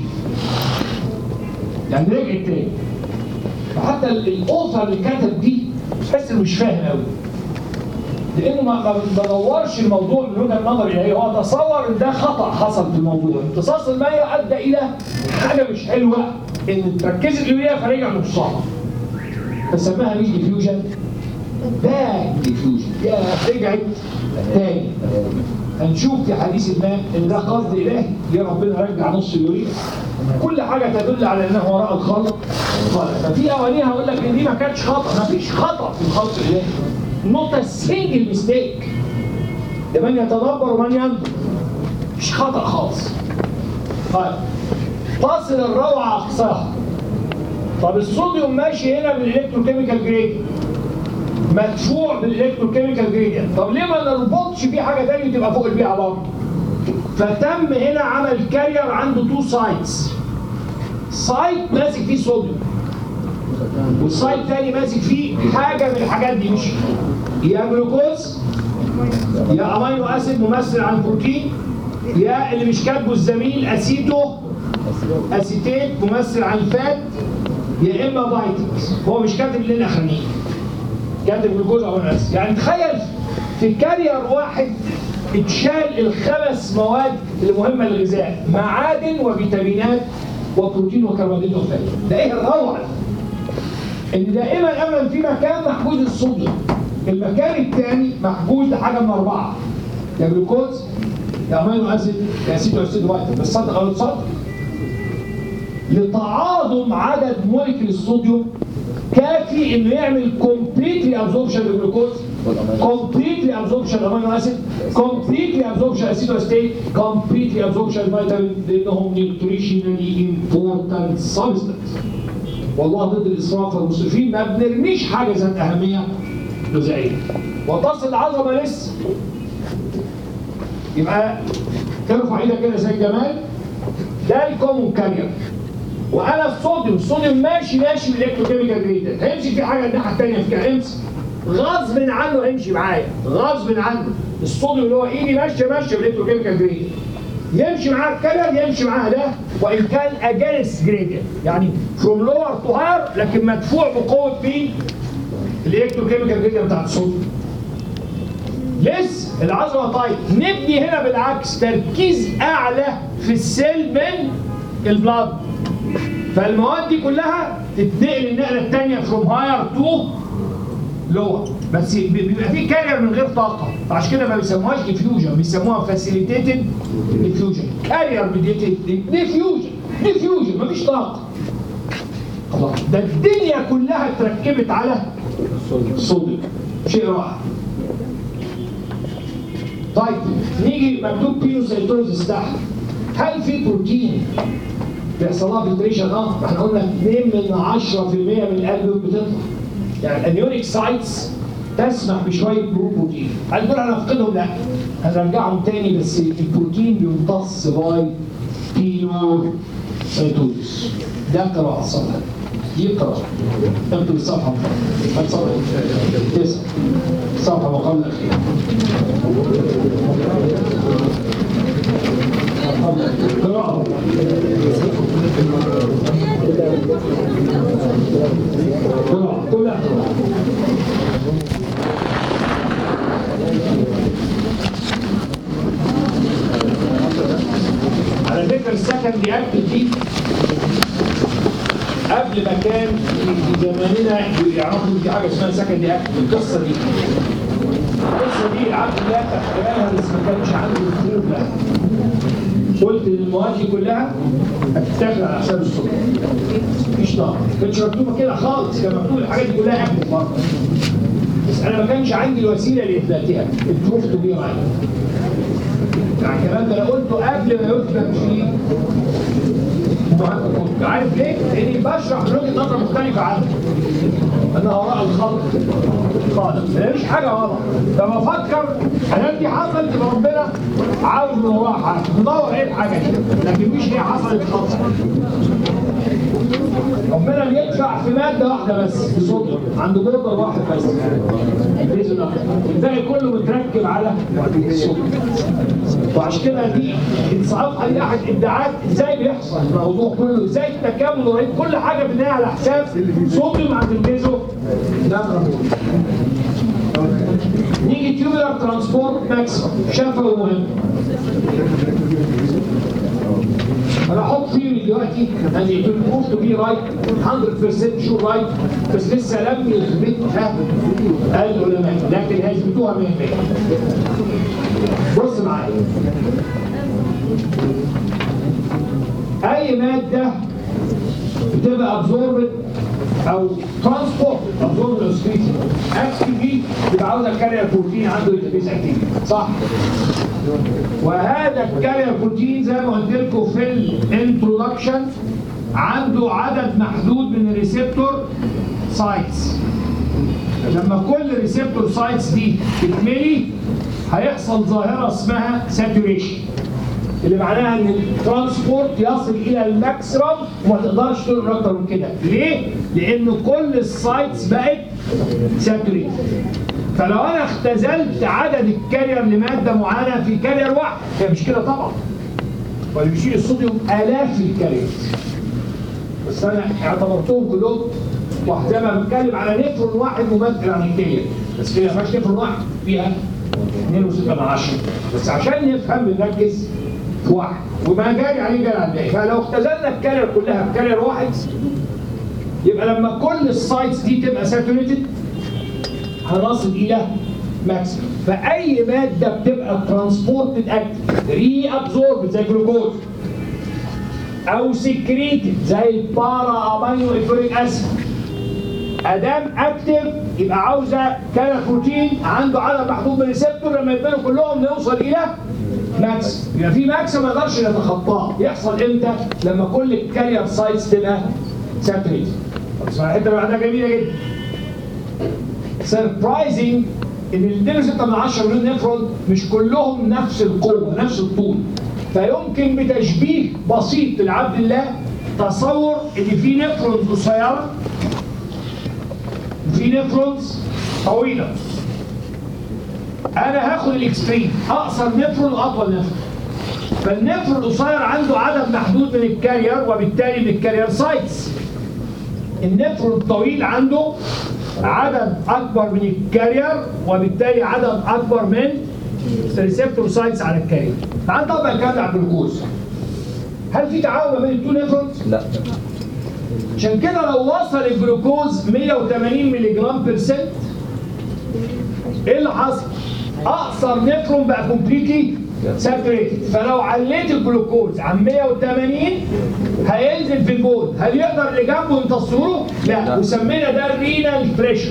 يعني رجعت تاني فحتى الاوثر اللي كتب دي تحس انه مش فاهم قوي لانه ما ما بدورش الموضوع من وجهه نظر الهيه هو تصور ان ده خطا حصل في الموضوع امتصاص الميه ادى الى حاجه مش حلوه ان تركزت اليوريا فرجع نصها فسماها مش ديفيوجن باك ديفيوجن يا رجعت تاني هنشوف في حديث ما ان ده قصد الهي يا ربنا رجع نص اليوريا كل حاجه تدل على انه وراء الخلق خلق ففي اوانيه هقول لك ان دي ما كانتش خطا ما فيش خطا في الخلق الالهي نوت ا سنجل ميستيك ده من يتدبر ومن ينظر مش خطا خالص طيب تصل الروعه اقصاها طب الصوديوم ماشي هنا بالالكتروكيميكال جريد مدفوع بالالكتروكيميكال جريدينت طب ليه ما نربطش فيه حاجه ثانيه تبقى فوق البيئه برضه فتم هنا عمل كارير عنده تو سايتس سايت ماسك فيه صوديوم والسايت الثاني ماسك فيه حاجه من الحاجات دي مش يا جلوكوز يا امينو اسيد ممثل عن البروتين يا اللي مش كاتبه الزميل اسيتو اسيتيت ممثل عن الفات يا اما فيتامينز هو مش كاتب اللي الاخرانيين كاتب جلوكوز او امينو اسيد يعني تخيل في كارير واحد اتشال الخمس مواد المهمه للغذاء معادن وفيتامينات وبروتين وكربوهيدرات وفات ده ايه الروعه ان دائما ابدا في مكان محجوز الصوديوم المكان الثاني محجوز لحاجه من اربعه يا جلوكوز يا امينو اسيد يا اسيد اسيد واحد بس صدق غلط صدق لتعاظم عدد موليكيول الصوديوم كافي انه يعمل كومبليتلي ابزوربشن للجلوكوز كومبليتلي ابزوربشن امينو اسيد كومبليتلي ابزوربشن اسيد ستيت كومبليتلي ابزوربشن فيتامين لانهم نيوتريشنالي امبورتنت سبستنس والله ضد الاسراف والمسرفين ما بنرميش حاجه ذات اهميه غذائيه وتصل العظمه لسه يبقى ترفع ايدك كده زي الجمال ده الكومون كارير وانا الصوديوم الصوديوم ماشي ماشي بالالكتروكيميكال جريدنت هيمشي في حاجه الناحيه الثانيه في كده امسك غصب عنه هيمشي معايا غصب عنه الصوديوم اللي هو ايدي ماشيه ماشيه بالالكتروكيميكال جريدنت يمشي معاه الكلر يمشي معاه ده وان كان اجانس جريدينت يعني فروم لور تو هاير لكن مدفوع بقوه مين؟ الالكتروكيميكال جريدينت بتاعت الصوديوم لسه العظمه طيب نبني هنا بالعكس تركيز اعلى في السيل من البلاد فالمواد دي كلها تتنقل النقله الثانيه فروم هاير تو لور بس بيبقى في كارير من غير طاقه فعشان كده ما بيسموهاش ديفيوجن بيسموها فاسيليتيتد ديفيوجن كارير ميديتد ديفيوجن ديفيوجن مفيش طاقه خلاص ده الدنيا كلها اتركبت على الصوديوم شيء رائع طيب نيجي مكتوب بيوسيتوزس تحت هل في بروتين بيحصل لها فلتريشن اه احنا قلنا 2 من 10% من القلب بتطلع يعني الانيونيك سايتس تسمح بشويه بروتين هل دول هنفقدهم؟ لا هنرجعهم تاني بس البروتين بيمتص باي بينو سيتوزس ده قراءة الصفحة دي قراءة اكتب الصفحة هات صفحة تسعة صفحة ما قبل الأخيرة قراءة قراءة كلها قراءة على فكرة السكن دي أكتب دي قبل ما كان في زماننا يعرفوا في حاجة اسمها سكن دي أكتب القصة دي القصة دي العبد الله تخيلها بس ما كانش عنده الفلوس لها قلت ان المواد دي كلها هتتاخد على حساب السكر مفيش ضغط ما كانتش مكتوبه كده خالص كان مكتوب الحاجات دي كلها اكتب بره بس انا ما كانش عندي الوسيله لاثباتها البروف تو بي رايت يعني الكلام ده انا قلته قبل ما يثبت في مهندس الكتب عارف ليه؟ لاني بشرح من وجهه نظر مختلفه عنه انا وراء الخلق خالص مفيش حاجه غلط لما افكر الحاجات دي حصلت يبقى ربنا عاوز من وراها حاجه ندور ايه الحاجه دي لكن مش هي حصلت خالص ربنا بيدفع في ماده واحده بس في صوته عند بوردر واحد بس البيزن أكتر. الباقي كله متركب على الصوت وعشان كده دي الصفحه دي احد ابداعات ازاي بيحصل الموضوع كله ازاي التكامل رهيب كل حاجه بناء على حساب صوتهم عند البيزو ده مفهوم. نيجي تيوبولار ترانسبورت ماكسيمم شفوي مهم انا احط فيه دلوقتي ان البروف تو بي رايت 100% شور رايت بس لسه لم يثبتها العلماء لكن هيثبتوها 100% بص معايا اي ماده بتبقى ابزوربد او ترانسبورت ابزوربد او سكريتي اكتيفي يبقى عاوز الكارير بروتين عنده انترفيس اكتيفي صح وهذا الكارير بروتين زي ما قلت لكم في الانترودكشن عنده عدد محدود من الريسبتور سايتس لما كل ريسبتور سايتس دي تتملي هيحصل ظاهره اسمها ساتوريشن اللي معناها ان الترانسبورت يصل الى الماكسيمم وما تقدرش تقول اكتر من كده ليه لان كل السايتس بقت ساتوريت فلو انا اختزلت عدد الكارير لماده معينه في كارير واحد هي مش كده طبعا واللي بيشيل الصوديوم الاف الكارير بس انا اعتبرتهم كلهم واحد زي ما بتكلم على نفرون واحد ممثل عن الكليه بس فيها ما فيهاش نفرون واحد فيها 2.6 من 10 بس عشان نفهم بنركز في واحد وما جاري عليه جاري على الباقي فلو اختزلنا الكارير كلها في كارير واحد يبقى لما كل السايتس دي تبقى ساتوريتد هنصل الى ماكسيمم فاي ماده بتبقى ترانسبورتد اكتف ري ابزورب زي جلوكوز او سكريتد زي البارا امينو ايفوريك اسيد ادام اكتف يبقى عاوزه كان بروتين عنده عدد محدود من الريسبتور لما يبقوا كلهم نوصل الى ماكس يبقى في ماكس ما يقدرش يتخطاه يحصل امتى لما كل الكارير سايتس تبقى ساتوريتد طب الحته اللي بعدها جميله جدا سربرايزنج ان ال 2.6 من 10 مليون نفرون مش كلهم نفس القوه نفس الطول فيمكن بتشبيه بسيط لعبد الله تصور ان في نفرونز قصيره وفي نفرونز طويله انا هاخد الاكستريم اقصر نفرون واطول نفرون فالنفرون القصير عنده عدد محدود من الكارير وبالتالي من الكارير سايتس النفرون الطويل عنده عدد اكبر من الكارير وبالتالي عدد اكبر من الريسبتور سايتس على الكارير تعال نطبق الكلام ده على الجلوكوز هل في تعاون ما بين التو نفرونز؟ لا عشان كده لو وصل الجلوكوز 180 مللي جرام بيرسنت ايه اللي حصل؟ اقصر نفرون بقى كومبليتلي ساتوريتد فلو عليت الجلوكوز عن 180 هينزل في البول هل يقدر اللي جنبه يمتصره؟ لا لا. وسمينا ده الرينال بريشر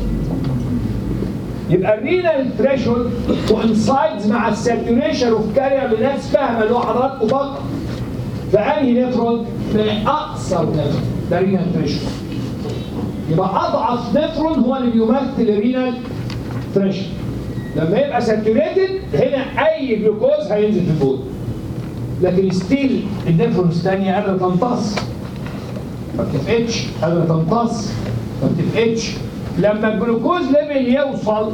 يبقى الرينال ثريشولد كوانسايدز مع الساتوريشن اوف كارير لناس فاهمه اللي هو حضراتكم فقط فانهي نفرون؟ في اقصر نفرون ده رينال ثريشولد يبقى اضعف نفرون هو اللي بيمثل الرينال ثريشولد لما يبقى ساتوريتد هنا اي جلوكوز هينزل في البول لكن ستيل النفرونز الثانيه قادره تمتص ما بتفقدش قادره تمتص ما بتفقدش لما الجلوكوز ليفل يوصل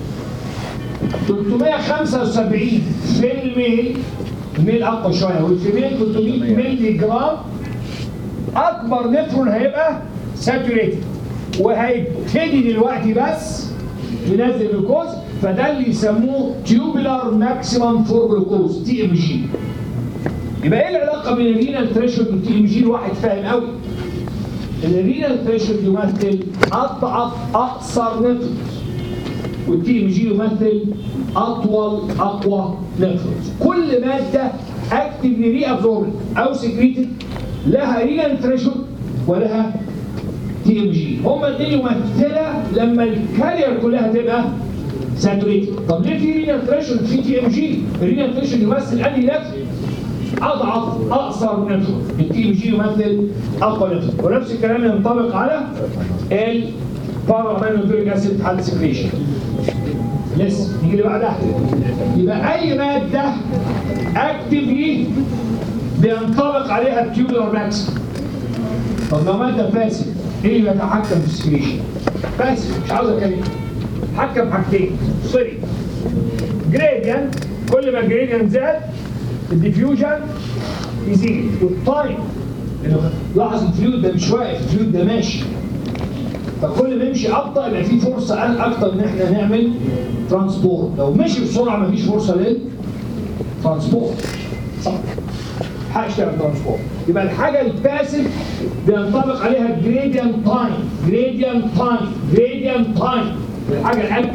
375 في الميل الميل اقوى شويه والفيميل 300 مللي جرام اكبر نفرون هيبقى ساتوريتد وهيبتدي دلوقتي بس ينزل جلوكوز فده اللي يسموه تيوبولار ماكسيمم فور جلوكوز تي ام جي يبقى ايه العلاقه بين الرينال ثريشولد والتي ام جي الواحد فاهم قوي ان الرينال ثريشولد يمثل اضعف اقصر نفرز والتي ام جي يمثل اطول اقوى نفرز كل ماده اكتفلي ري ابزوربد او سكريتد لها رينال ثريشولد ولها تي ام جي هما الاثنين يمثلها لما الكارير كلها تبقى ساتوريتد طب ليه في رينال ثريشولد في تي ام جي الرينال ثريشولد يمثل انهي نفس اضعف اقصر نفس التي ام جي يمثل اقوى نفس ونفس الكلام ينطبق على البارامينوفيريك اسيد في حاله سكريشن لسه نيجي اللي بعدها يبقى اي ماده اكتفلي بينطبق عليها التيوبولار ماكسيمم طب لو ماده فاسد ايه اللي بيتحكم في السكريشن؟ فاسد مش عاوز اتكلم حكم حاجتين سوري جريدينت كل ما الجريدينت زاد الديفيوجن يزيد والتايم لأنه لاحظ الفلويد ده مش واقف الفلويد ده ماشي فكل ما يمشي ابطا يبقى في فرصه اكتر ان احنا نعمل ترانسبورت لو مشي بسرعه مفيش فرصه للترانسبورت صح حقش تعمل ترانسبورت يبقى الحاجه الباسيف بينطبق عليها جريدينت تايم جريدينت تايم جريدينت تايم الحاجه الاكتف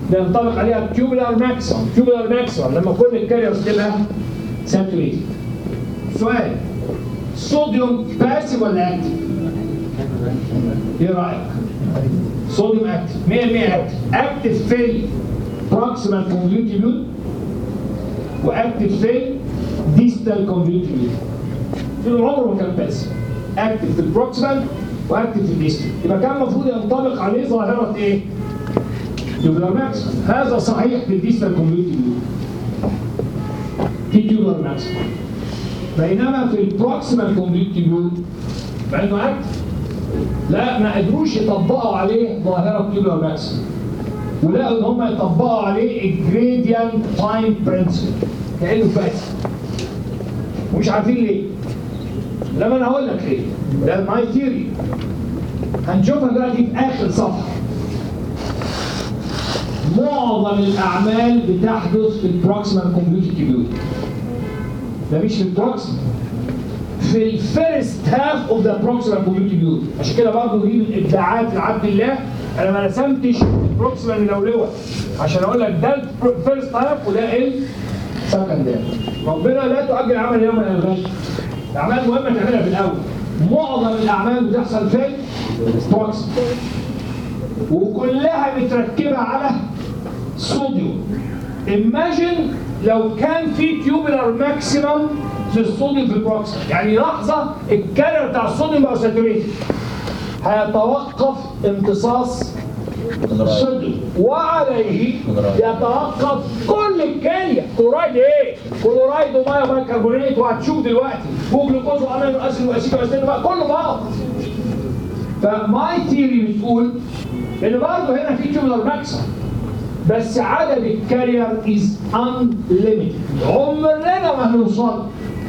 بينطبق عليها تيوبولار ماكسيمم تيوبولار ماكسيمم لما كل الكاريرز تبقى ساتوريتد سؤال صوديوم باسيف ولا اكتف؟ ايه رايك؟ صوديوم اكتف 100% اكتف اكتف في البروكسيمال كونفيوتيبيول واكتف في الديستال كونفيوتيبيول في عمره ما كان باسيف اكتف في البروكسيمال واكتف في الديستال يبقى كان المفروض ينطبق عليه ظاهره ايه؟ تيوبولار ماكسيمم هذا صحيح في الديستال كونفيوتيبيول في تيوبولار ماكسيمم بينما في البروكسيمال كونفيوتيبيول مع انه اكتف لا ما قدروش يطبقوا عليه ظاهره تيوبولار ماكسيمم ولقوا ان هم يطبقوا عليه الجريديان تايم برنسبل كانه فاسد ومش عارفين ليه لما انا هقول لك ليه ده ماي ثيوري هنشوفها دلوقتي في اخر صفحه معظم الاعمال بتحدث في البروكسيمال كومبيوتيبيول ده مش في البروكسيمال في الفيرست هاف اوف ذا بروكسيمال كومبيوتيبيول عشان كده برضه دي من ابداعات لعبد الله انا ما رسمتش البروكسيمال ملولوه عشان اقول لك ده الفيرست هاف وده السكند هاف ربنا لا تؤجل عمل يوم من الغد الاعمال مهمه تعملها في الاول معظم الاعمال بتحصل في البروكسيمال وكلها متركبه على صوديوم Imagine لو كان في تيوبولار ماكسيمم في الصوديوم في البروكسيمال يعني لحظه الكارير بتاع الصوديوم بقى ساتوريتد هيتوقف امتصاص الصوديوم وعليه يتوقف كل الكاليا كلورايد ايه؟ كلورايد وميه وبيكربونات وهتشوف دلوقتي وجلوكوز وامينو اسيد واسيد واسيد بقى كله بقى فماي ثيري بتقول ان برضه هنا في تيوبولار ماكسيمم بس عدد الكارير از unlimited عمرنا ما هنوصل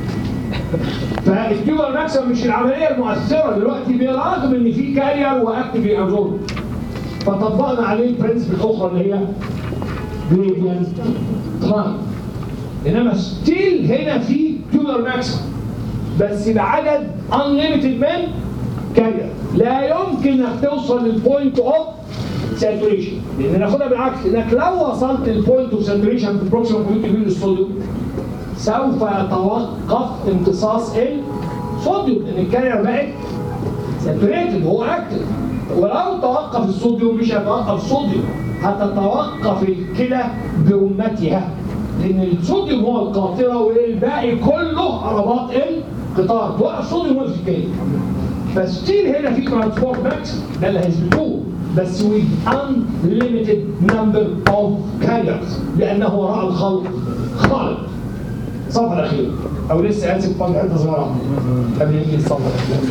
فالتيوبر ماكسيمم مش العمليه المؤثره دلوقتي برغم ان في كارير واكتف ابزورب فطبقنا عليه البرنسبل الاخرى اللي هي جريدينت تايم انما ستيل هنا في تيوبر ماكسيمم بس بعدد unlimited من كارير لا يمكن انك توصل للبوينت اوف ساتوريشن لان ناخدها بالعكس انك لو وصلت للبوينت اوف ساتوريشن في البروكسيمال كوميونتي الصوديوم سوف يتوقف امتصاص الصوديوم لان الكارير بقت ساتوريتد هو اكتف ولو توقف الصوديوم مش هيتوقف الصوديوم هتتوقف الكلى برمتها لان الصوديوم هو القاطره والباقي كله عربات القطار توقف الصوديوم هو الكلى فستيل هنا في ترانسبورت ماكس ده اللي هيثبتوه بس with unlimited number of carriers لأنه وراء الخلق خالق الصفحة الأخيرة أو لسه آسف فاضل حتة صغيرة قبل يجي الصفحة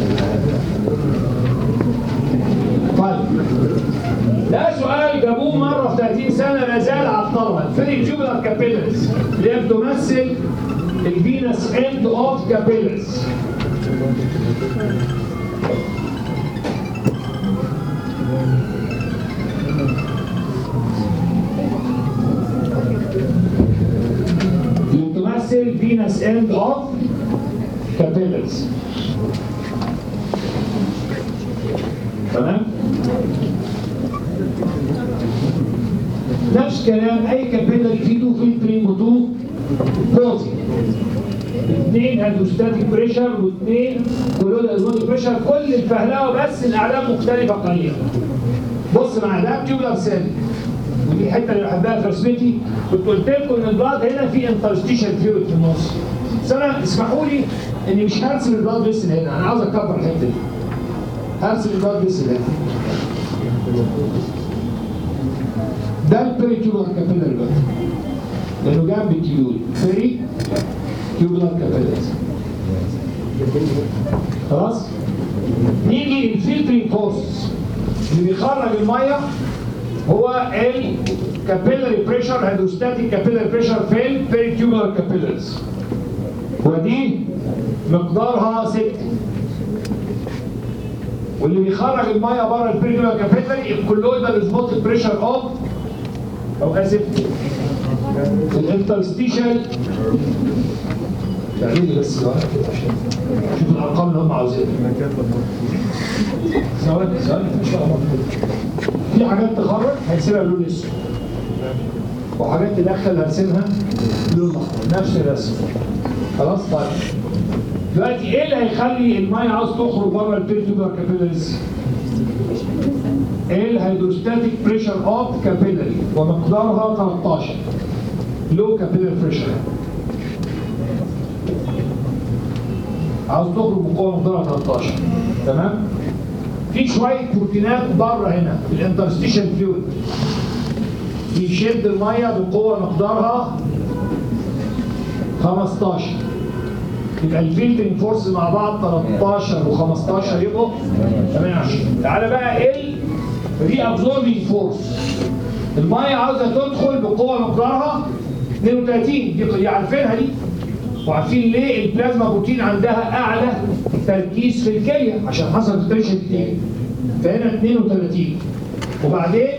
طيب ده سؤال جابوه مرة في 30 سنة لا زال عبقرا فريق جوبلر كابيلرز اللي هي بتمثل الفينس اند اوف كابيلرز تمثل فينس اند اوف كابيلرز تمام نفس كلام اي كابيلر فيه تو فلترنج وتو بوزي اثنين هيدروستاتيك بريشر واثنين كلود ازموتيك بريشر كل الفهلاوه بس الاعلام مختلفه قليلا بص مع ده تيوبلر سيل ودي الحته اللي بحبها في رسمتي كنت قلت لكم ان البلاد هنا في انترستيشن فلويد في النص بس انا اسمحوا لي اني مش هرسم البلاد فيسل هنا انا عاوز اكبر الحته دي هرسم البلاد فيسل هنا ده البريتيولار كابيلر بقى لانه جنب التيول فري تيوبلر كابيلرز خلاص نيجي للفلترنج فورس اللي بيخرج الميه هو الكابيلاري بريشر هيدروستاتيك كابيلاري بريشر في البريتيولار كابيلرز ودي مقدارها 6 واللي بيخرج الميه بره البريتيولار كابيلاري الكولويدال اسموتيك بريشر اوف او اسف الانترستيشال تعمل لي بس ثواني كده عشان شوف الارقام اللي هم عاوزينها ثواني ثواني ان شاء الله في حاجات تخرج هيسيبها لون اسود وحاجات تدخل هرسمها لون احمر نفس الرسم خلاص طيب دلوقتي ايه اللي هيخلي الميه عاوز تخرج بره البيرتوبر كابيلاريز؟ الهيدروستاتيك بريشر اوف كابيلاري ومقدارها 13 لو كابيلاري بريشر عاوز تخرج بقوه مقدارها 13 تمام؟ في شويه بروتينات بره هنا في الانترستيشن فلويد بيشد الميه بقوه مقدارها 15 يبقى الفلترنج فورس مع بعض 13 و15 يبقوا 28 تعالى بقى ال ري ابزوربنج فورس الميه عاوزه تدخل بقوه مقدارها 32 دي دي عارفينها دي وعارفين ليه البلازما بروتين عندها اعلى تركيز في الكليه عشان حصل فلتريشن كتير فهنا 32 وبعدين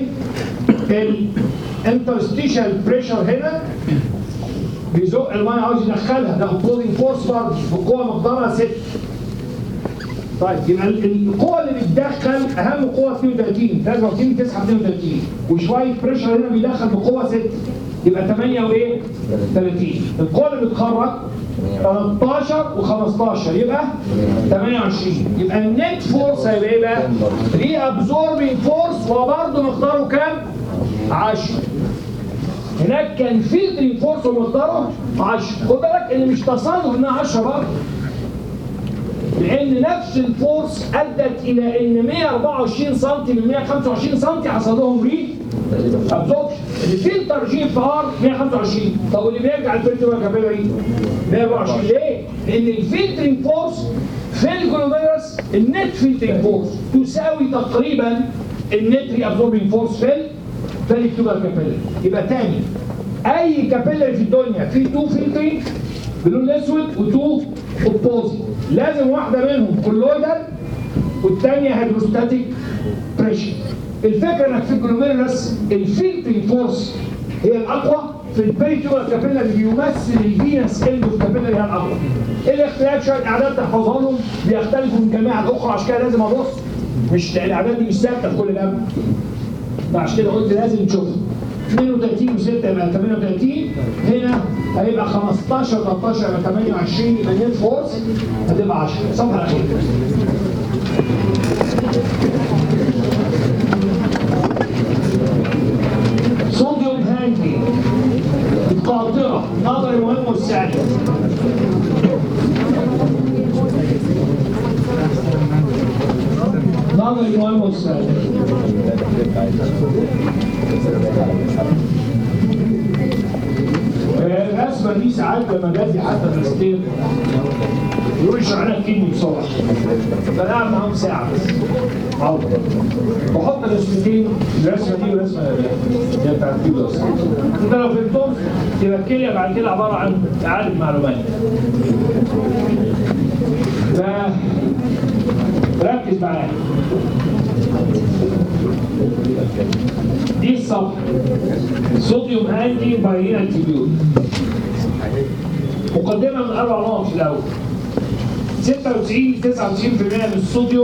الانترستيشال بريشر هنا بيزق الميه عاوز يدخلها ده اوبوزنج فورس برضه بقوه مقدارها 6 طيب يبقى ال- القوه اللي بتدخل اهم قوه 32 لازم تيجي تسحب 32 وشويه بريشر هنا بيدخل بقوه 6 يبقى 8 وايه؟ 30 القوه اللي بتخرج 13 و15 يبقى 28 يبقى النت فورس هيبقى ايه بقى؟ ري ابزوربنج فورس وبرضه مقداره كام؟ 10 هناك كان فلترنج فورس ومقداره 10 خد بالك ان مش تصادف انها 10 برضه لان نفس الفورس ادت الى ان 124 سم من 125 سم حصل لهم ري ابزوربشن الفلتر جي اف ار 125 طب واللي بيرجع الفلتر كابيلاري 124 ليه؟ لان الفلترنج فورس في الجلوميرس النت فلترنج فورس تساوي تقريبا النت ري ابزوربنج فورس في الفاليكتوبر كابيلاري يبقى تاني اي كابيلاري في الدنيا فيه تو فلترنج باللون الاسود وتو اوبوزيت لازم واحده منهم كولويدال والثانيه هيدروستاتيك بريشر الفكره انك في الجلوميرولس الفلترنج فورس هي الاقوى في البريتوال كابيلاري اللي بيمثل الفينس اند اوف كابيلاري هي الاقوى الاختلاف شويه اعداد تحفظها لهم بيختلفوا من جميع الاخرى عشان كده لازم ابص مش الاعداد دي مش ثابته في كل جنب فعشان كده قلت لازم تشوفها 32 و6 يبقى 38 هنا هيبقى 15 13 يبقى 28 يبقى النت فورس هتبقى 10 الصفحه الاخيره صوديوم هانجي القاطره نظري مهم والسعي نظري مهم والسعي الرسمه دي ساعات لما جات حتى ماجستير يقول يشرح لك كلمه بسرعه فانا معاهم ساعه بس معاهم بحط رسمتين الرسمه دي والرسمه دي بتاعت كيلو انت لو فهمتهم يبقى الكليه بعد كده عباره عن اعاده معلومات ف ركز معايا دي الصفحه صوديوم هانجي بايرينال تيبيول مقدمه من اربع نقط في الاول 96 99% من الصوديوم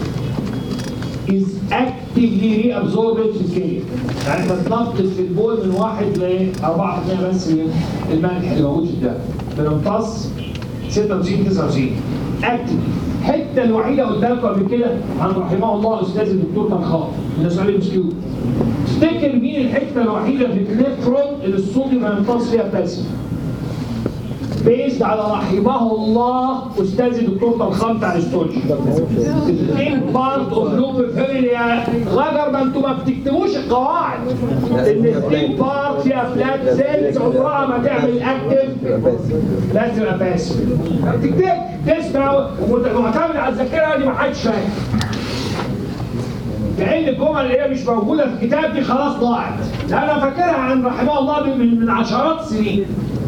is actively reabsorbed في الكليه يعني بتنقل في البول من واحد ل 4% بس من الملح اللي موجود في الدم بنمتص 96 99 اكتف الحته الوحيده قدامكم قبل كده عن رحمه الله الاستاذ الدكتور طلخان ده سؤال مسكيو تفتكر مين الحته الوحيده في النفرون اللي الصوديوم هيمتص فيها بوتاسيوم بيزد على رحمه الله استاذ الدكتور طلخان بتاع الاستولج الثين بارت اوف لوب فيري يا غجر ما انتوا ما بتكتبوش القواعد ان الثين بارت فيها فلات سيلز عمرها ما تعمل اكتف لازم تبقى باسف ما بتكتبش تسمع ومعتمد على الذاكره دي ما حدش فاهم لان الجمل اللي هي مش موجوده في الكتاب دي خلاص ضاعت لا انا فاكرها عن رحمه الله من من عشرات السنين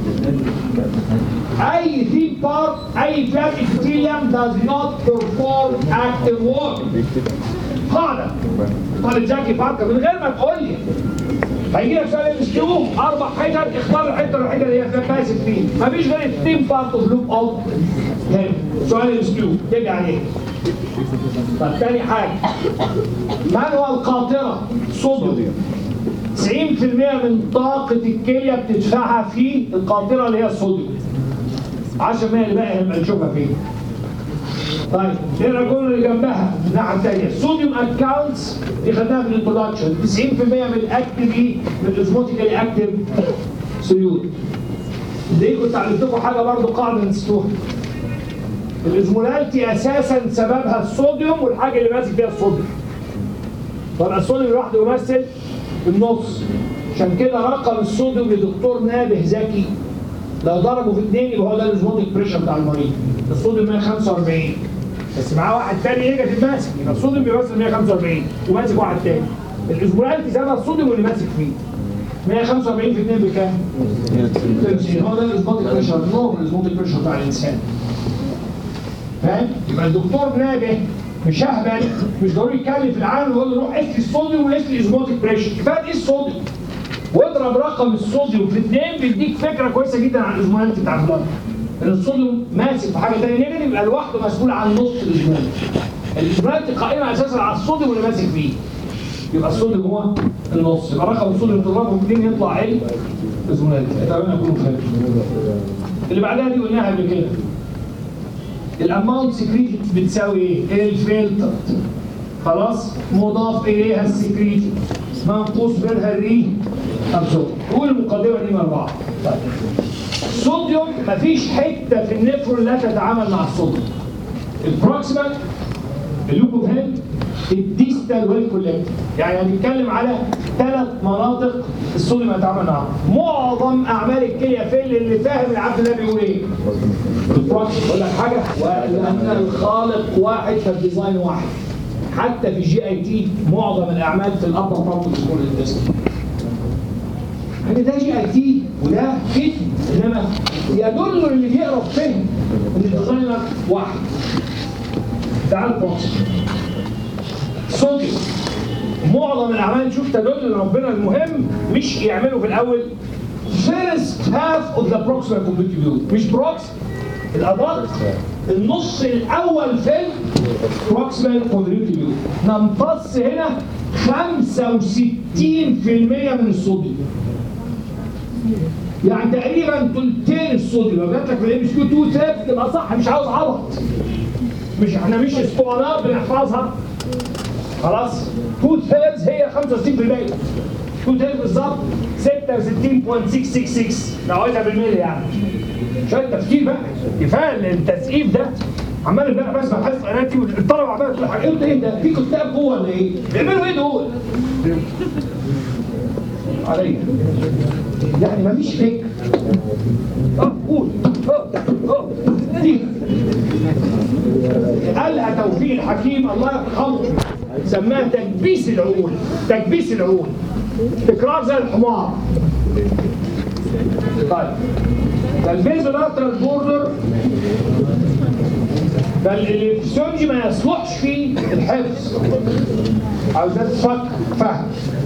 اي ثيم بارت اي فلات epithelium does not perform active work قاعده قال جاكي باركر من غير ما تقول لي هيجي لك سؤال مسكوه اربع حتت اختار الحته الوحيده اللي هي فيها باسف فيه مفيش غير الثيم بارت اوف لوب اوت هنا سؤال مسكوه تيجي عليه طب تاني حاجه من هو القاطره صوديوم 90% من طاقة الكلية بتدفعها في القاطرة اللي هي الصوديوم 10% اللي باقي هنبقى نشوفها فين طيب نقرا الجمله اللي جنبها الناحيه الثانيه الصوديوم اكونتس دي خدناها في الانترودكشن 90% من الاكتف ايه؟ من الاوزموتيكالي اكتف سيول دي كنت علمت لكم حاجه برضه قاعده نسيتوها الازمولالتي اساسا سببها الصوديوم والحاجه اللي ماسك فيها الصوديوم طبعا الصوديوم لوحده يمثل النص عشان كده رقم الصوديوم لدكتور نابه ذكي لو ضربه في اثنين يبقى هو ده الازموتيك بريشر بتاع المريض الصوديوم 145 بس معاه واحد تاني نيجاتيف ماسك يبقى الصوديوم بيمثل 145 وماسك واحد تاني الازمولالتي سببها الصوديوم اللي ماسك فيه 145 في 2 بكام؟ 50 هو ده الاسبوتيك بريشر نوع الاسبوتيك بريشر بتاع الانسان فاهم؟ يبقى الدكتور نابه مش اهبل مش ضروري يتكلم في العالم ويقول له روح قيس لي الصوديوم وقيس لي الاسبوتيك بريشر كفايه تقيس الصوديوم واضرب رقم الصوديوم في اثنين بيديك فكره كويسه جدا عن الاسمولانتي بتاع البلد ان الصوديوم ماسك في حاجه ثانيه نيجاتيف يبقى لوحده مسؤول عن نص الاسمولانتي الاسمولانتي قائمه اساسا على الصوديوم اللي ماسك فيه يبقى الصوديوم هو النص يبقى رقم الصوديوم تضربه في اثنين يطلع ايه؟ اسمولانتي اتمنى اكون فاهم اللي بعدها دي قلناها قبل كده الاماونت سكريتد بتساوي ايه؟ الفلتر خلاص مضاف اليها السكريتد منقوص منها الري ابزورب قول المقدمه دي مع بعض طيب الصوديوم مفيش حته في النفرون لا تتعامل مع الصوديوم البروكسيمال اللوكوفين الديستال والكولكتيف يعني هنتكلم على ثلاث مناطق الصوديوم هيتعامل معاها معظم اعمال الكليه فين اللي فاهم العبد ده بيقول ايه البروكسيمال اقول لك حاجه وان الخالق واحد فالديزاين واحد حتى في جي اي تي معظم الاعمال في الابر بارت بتكون الانتستين يعني ده جي اي تي وده فهم انما يدل اللي بيقرا فهم ان الديزاينر واحد تعال بروكسيمال صوديوم معظم الاعمال نشوف تدل ان ربنا المهم مش يعملوا في الاول first half of the proximal convolution مش بروكس الادق النص الاول في proximal convolution نمتص هنا 65% من الصوديوم يعني تقريبا ثلثين الصوديوم لو جات لك في الام اس كيو 2 ثيرد تبقى صح مش عاوز عبط مش احنا مش اسطوانات بنحفظها خلاص 2 ثيردز هي 65% 2 ثيردز بالظبط 66.666 لو عايزها بالملي يعني شويه تفكير بقى كفايه التسقيف ده عمال امبارح بسمع حصه قناتي والطلبه عماله تقول حاجه قلت ايه ده في كتاب جوه ولا ايه؟ بيعملوا ايه دول؟ عليا يعني مفيش فكر اه قول اه اه دي قالها توفيق الحكيم الله يرحمه سماها تكبيس العقول تكبيس العقول تكرار زي الحمار طيب فالبيزولاترال بوردر فالفسيولوجي ما يصلحش فيه الحفظ عاوز تفكر فهم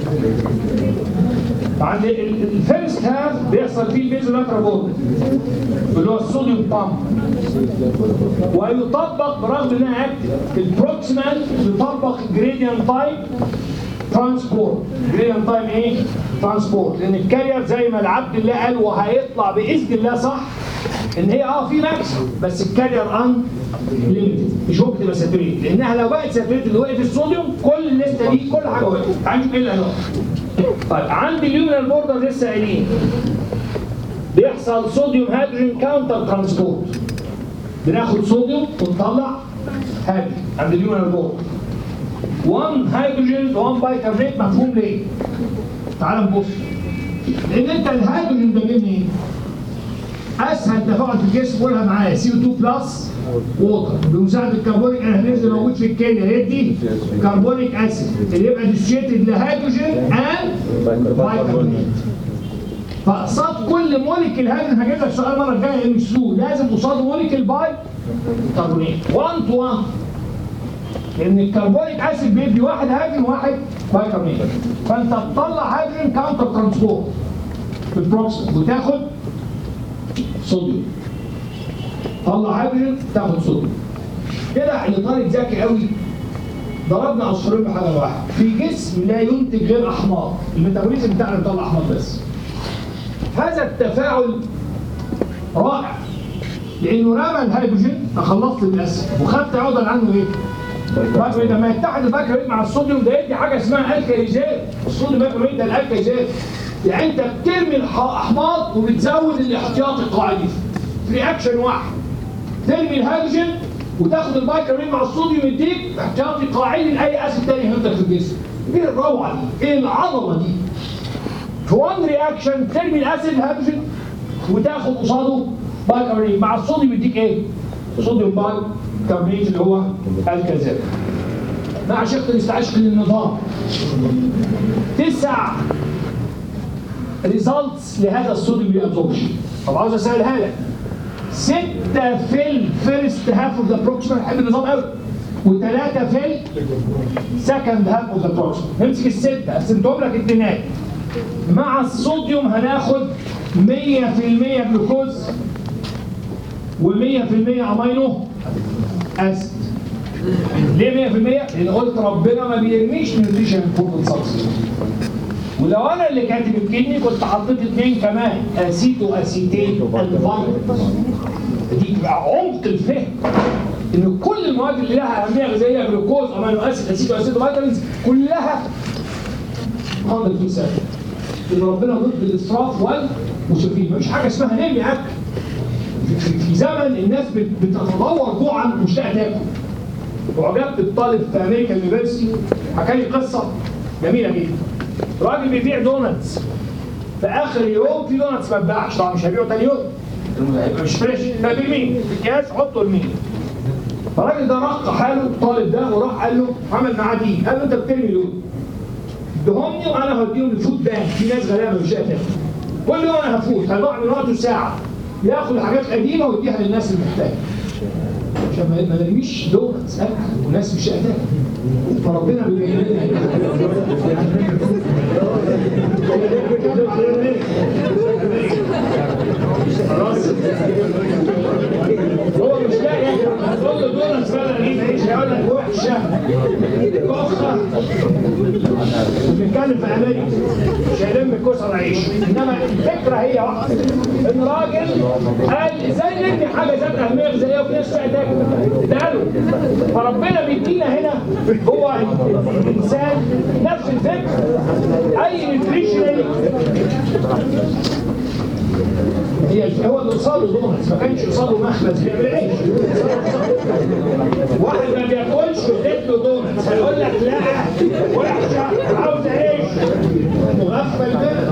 عند الفيرست هاف بيحصل فيه البيزولاترال بوردر اللي هو الصوديوم بامب ويطبق برغم انها اكتف البروكسيمال يطبق جريديان تايب ترانسبورت جريديان تايم ايه؟ ترانسبورت لان الكارير زي ما العبد الله قال وهيطلع باذن الله صح ان هي اه في ماكسيمم بس الكارير ان ليميتد مش ممكن تبقى ساتوريت لانها لو بقت ساتوريت اللي وقف الصوديوم كل الليسته دي كل حاجه وقفت تعالوا نشوف ايه اللي هيقف طيب عندي اليومينال بوردر لسه قايلين بيحصل صوديوم هيدروجين كاونتر ترانسبورت بناخد صوديوم ونطلع هيدروجين عند اليومينال بوردر 1 هيدروجين 1 بايكربونات مفهوم ليه؟ تعال نبص لان انت الهيدروجين ده جاي منين؟ اسهل تفاعل في الجسم قولها معايا سي او 2 بلس ووتر بمساعده الكربونيك انهيدريز اللي موجود في الكيمياء يدي كربونيك اسيد اللي يبقى ديسوشيتد لهيدروجين اند بايكربونات فقصاد كل موليكيول هيدروجين هجيب لك سؤال المره الجايه ام اس لازم قصاده موليكيول باي كربونات 1 تو 1 لان الكربونيك اسيد بيدي واحد هيدروجين وواحد بايكربونات فانت تطلع هيدروجين كاونتر ترانسبورت في البروكسيم وتاخد صوديوم طلع هيدروجين تاخد صوديوم كده اللي طالب ذكي قوي ضربنا عصفورين بحجر واحد في جسم لا ينتج غير احماض الميتابوليزم بتاعنا بيطلع احماض بس هذا التفاعل رائع لانه رمى الهيدروجين تخلصت من الاسيد وخدت عوضا عنه ايه؟ باكريت لما يتحد الباكريت مع الصوديوم ده يدي حاجه اسمها الكاليزات الصوديوم باكريت ده الالكاليزات يعني انت بترمي الاحماض وبتزود الاحتياطي القاعدي في رياكشن واحد ترمي الهيدروجين وتاخد البايكربونات مع الصوديوم يديك احتياطي قاعدي لاي اسيد تاني هيفضل في الجسم ايه الروعه دي؟ ايه العظمه دي؟ في وان رياكشن ترمي الاسيد الهيدروجين وتاخد قصاده بايكربونات مع الصوديوم يديك ايه؟ صوديوم بايكربونات اللي هو الكذاب مع شق الاستعشق للنظام تسع ريزلتس لهذا الصوديوم ريابزوربشن طب عاوز اسالها لك ستة في الفيرست هاف اوف ذا بروكسيمال بحب النظام قوي وثلاثة في السكند هاف اوف ذا بروكسيمال نمسك الستة قسمتهم لك اتنين مع الصوديوم هناخد 100% جلوكوز و100% امينو اسيد ليه 100%؟ لان قلت ربنا ما بيرميش نيوتريشن امبورتنت سبستنس ولو انا اللي كاتب الكدني كنت حطيت اثنين كمان اسيتو اسيتين الفيتامينز دي بقى عمق الفهم ان كل المواد اللي لها اهميه غذائيه جلوكوز امينو اسيد اسيتو اسيد فيتامينز كلها 100% ان ربنا ضد الاسراف والمسرفين مفيش حاجه اسمها نرمي اكل في- في زمن الناس بت- بتتدور جوعا مش لاقي تاكل وعجبت الطالب في امريكا يونيفرسيتي حكى لي قصه جميله جدا راجل بيبيع دونتس في اخر يوم في دونتس ما اتباعش طبعا مش هيبيعه تاني يوم هيبقى مش فريش لا بيرميه في اكياس حطه ارميه فالراجل ده رق حاله الطالب ده وراح قال له عمل معاه دي قال له انت بترمي دول ادهمني وانا هوديهم لفود بانك في ناس غلابه مش لاقيه تاكل كل يوم انا هفوت هيضيع من وقته ساعه ياخد الحاجات القديمه ويديها للناس المحتاجه عشان ما ما نرميش دونتس اكل وناس مش لاقيه تاكل فربنا بيبين لنا خلاص هو مش لاقي ياكل تقول له دونتس بقى اجيب عيش هيقول لك وحشه كخه بنتكلم في امريكا مش هيلم كسر عيش انما الفكره هي واحده ان راجل قال ازاي نبني حاجه ذات اهميه غذائيه وفي ناس تاكل ده قالوا فربنا بيدينا هنا هو الانسان نفس الفكر اي نيوتريشنال هي هو اللي قصاده دونتس ما كانش قصاده مخبز بيعمل عيش واحد ما بياكلش واديت له دونتس هيقول لك لا وحشه عاوز عيش مغفل كده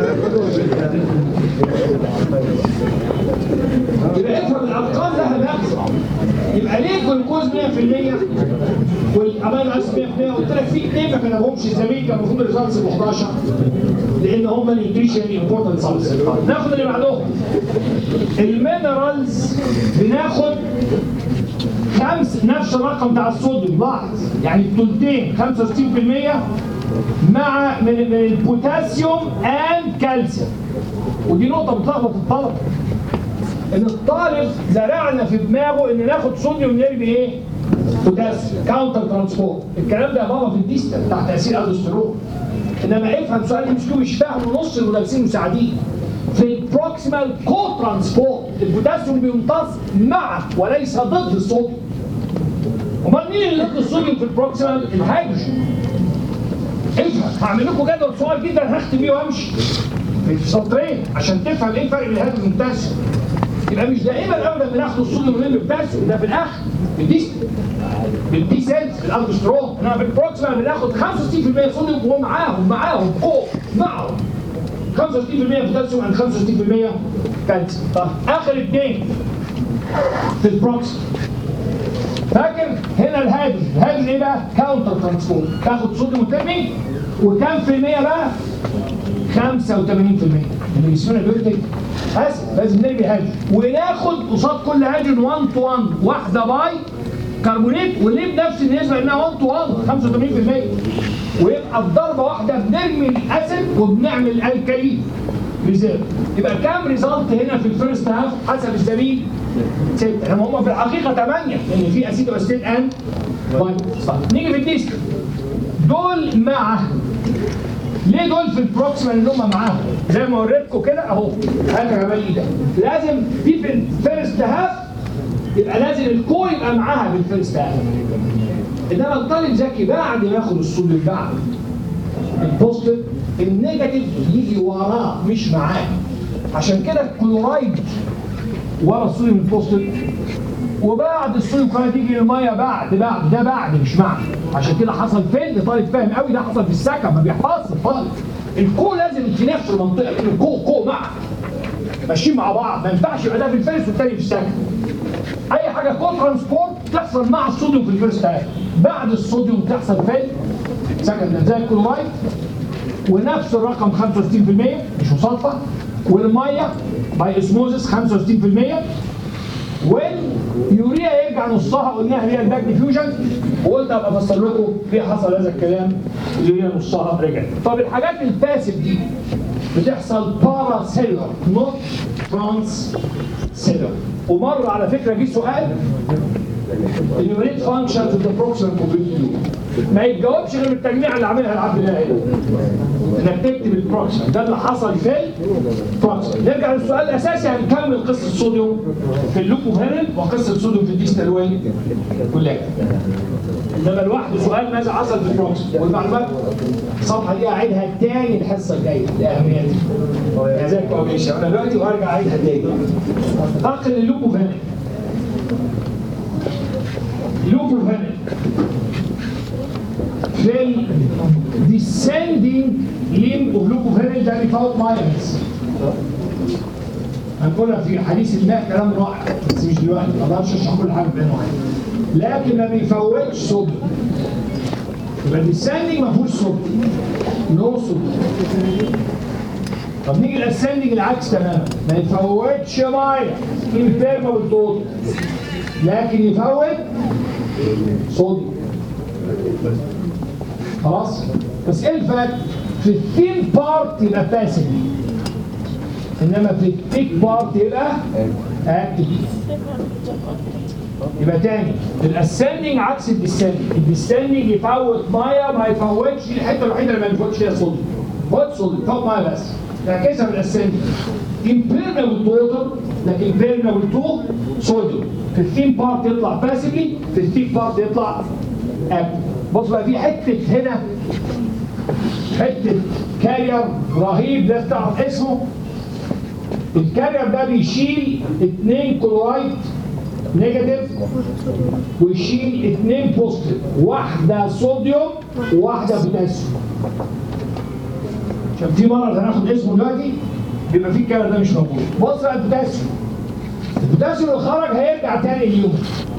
يبقى افهم الارقام لها مغزى يبقى ليه الجلوكوز 100% والامينو اسيد 100% قلت لك في اثنين ما كتبهمش الزميل كان المفروض الريزلتس ب 11 لان هم نيوتريشن امبورتنت سبستنس ناخد اللي بعدهم المينرالز بناخد خمس نفس الرقم بتاع الصوديوم لاحظ يعني الثلثين 65% مع من من البوتاسيوم اند كالسيوم ودي نقطه بتلخبط الطلبه ان الطالب زرعنا في دماغه ان ناخد صوديوم نرمي ايه؟ بوتاسيوم كاونتر ترانسبورت الكلام ده يا بابا في الديستال تحت تاثير الدوستيرون انما افهم سؤال مش مش فاهم نص المدرسين المساعدين في البروكسيمال كو ترانسبورت البوتاسيوم بيمتص مع وليس ضد الصوديوم امال مين اللي ضد الصوديوم في البروكسيمال الهيدروجين افهم هعمل لكم جدول صغير جدا هختم بيه وامشي في سطرين عشان تفهم ايه الفرق بين الهيدروجين والبوتاسيوم يبقى مش دائما ابدا بناخد الصوديوم ونلم البوتاسيوم ده في الاخر بالدي بالدي سيلز الالدوسترون انما بالبروكسيمال بناخد 65% صوديوم ومعاهم معاهم فوق معهم 65% بوتاسيوم عن 65% كالسيوم طب اخر اثنين في البروكسيمال فاكر هنا الهيدروجين الهيدروجين ايه بقى كاونتر ترانسبورت تاخد صوديوم وترمي وكام في المية بقى 85% اللي جسمنا بينتج اسف لازم نرمي هيدروجين وناخد قصاد كل هيدروجين 1 تو 1 واحده باي كربونات وليه بنفس النسبه انها 1 تو 1 85% ويبقى في ضربه واحده بنرمي الاسيد وبنعمل الكالي ريزيرف يبقى كام ريزلت هنا في الفيرست هاف حسب الزميل؟ ستة هم هم في الحقيقة ثمانية لأن في أسيد وأستين أن طيب نيجي في الديستر دول مع ليه دول في البروكسيمال اللي هم معاهم؟ زي ما وريتكم كده اهو هات يا جمال ايدك لازم دي في الفيرست هاف يبقى لازم الكو يبقى معاها بالفيرست هاف انما الطالب ذكي بعد ما ياخد الصوديوم بعد البوزيتيف النيجاتيف يجي وراه مش معاه عشان كده الكلورايد ورا الصوديوم البوزيتيف وبعد الصوديوم كلورايد يجي الميه بعد بعد ده بعد مش مع عشان كده حصل فين طالب فاهم قوي ده حصل في السكن ما بيحفظش الطالب الكو لازم في نفس المنطقه الكو كو مع ماشيين مع بعض ما ينفعش يبقى ده في الفيرست والتاني في السكن اي حاجه كو ترانسبورت تحصل مع الصوديوم في الفيرست هاف بعد الصوديوم تحصل فين سكن زي الكلورايد ونفس الرقم 65% مش مصادفه والميه باي اسموزس 65% واليوريا يرجع نصها قلناها هي الباك ديفيوجن وقلت ابقى افسر لكم ليه حصل هذا الكلام اليوريا نصها رجعت طب الحاجات الفاسد دي بتحصل بارا سيلر نوت ترانس سيلر ومره على فكره جه سؤال اليوريت فانكشن في البروكسيمال كومبليت ما يتجاوبش غير بالتجميع اللي عاملها العبد الله هنا انك تكتب البروكسيمال ده اللي حصل في البروكسيمال نرجع للسؤال الاساسي هنكمل قصه الصوديوم في اللوكوفيرين وقصه الصوديوم في الديستالوين كلها انما لوحده سؤال ماذا حصل في البروكسيمال والمعلومات الصفحه دي اعيدها تاني الحصه الجايه لاهميتها جزاك الله خير انا دلوقتي وهرجع اعيدها تاني انتقل للوكوفيرين لوكوفيرين في ال descending limb of leucophilin ده without myelins هنقولها في حديث الماء كلام رائع بس مش دلوقتي ما اقدرش اشرح كل حاجه بعنوان لكن ما بيفوتش صوديوم يبقى الديسندنج ما فيهوش صوديوم نو صوديوم طب نيجي الاسندنج العكس تماما ما يفوتش ميه امبيرمبل توتال لكن يفوت صوديوم خلاص بس ايه الفرق في الثين بارت يبقى باسيف انما في الثيك بارت يبقى اكتف يبقى تاني الاسندنج عكس الديسندنج الديسندنج يفوت ميه ما يفوتش الحته الوحيده اللي ما يفوتش فيها صوديوم فوت صوديوم فوت ميه بس تعكسها بالاسندنج امبيرمبل توتال لكن امبيرمبل تو صوديوم في الثين بارت يطلع باسيفلي في الثيك بارت يطلع اكتف بص بقى في حته هنا حته كارير رهيب لازم تعرف اسمه الكارير ده بيشيل اثنين كلورايد نيجاتيف ويشيل اثنين بوزيتيف واحده صوديوم وواحده بوتاسيوم عشان في مرض هناخد اسمه دلوقتي بيبقى فيه الكارير ده مش موجود بص بقى البوتاسيوم البوتاسيوم اللي خرج هيرجع تاني اليوم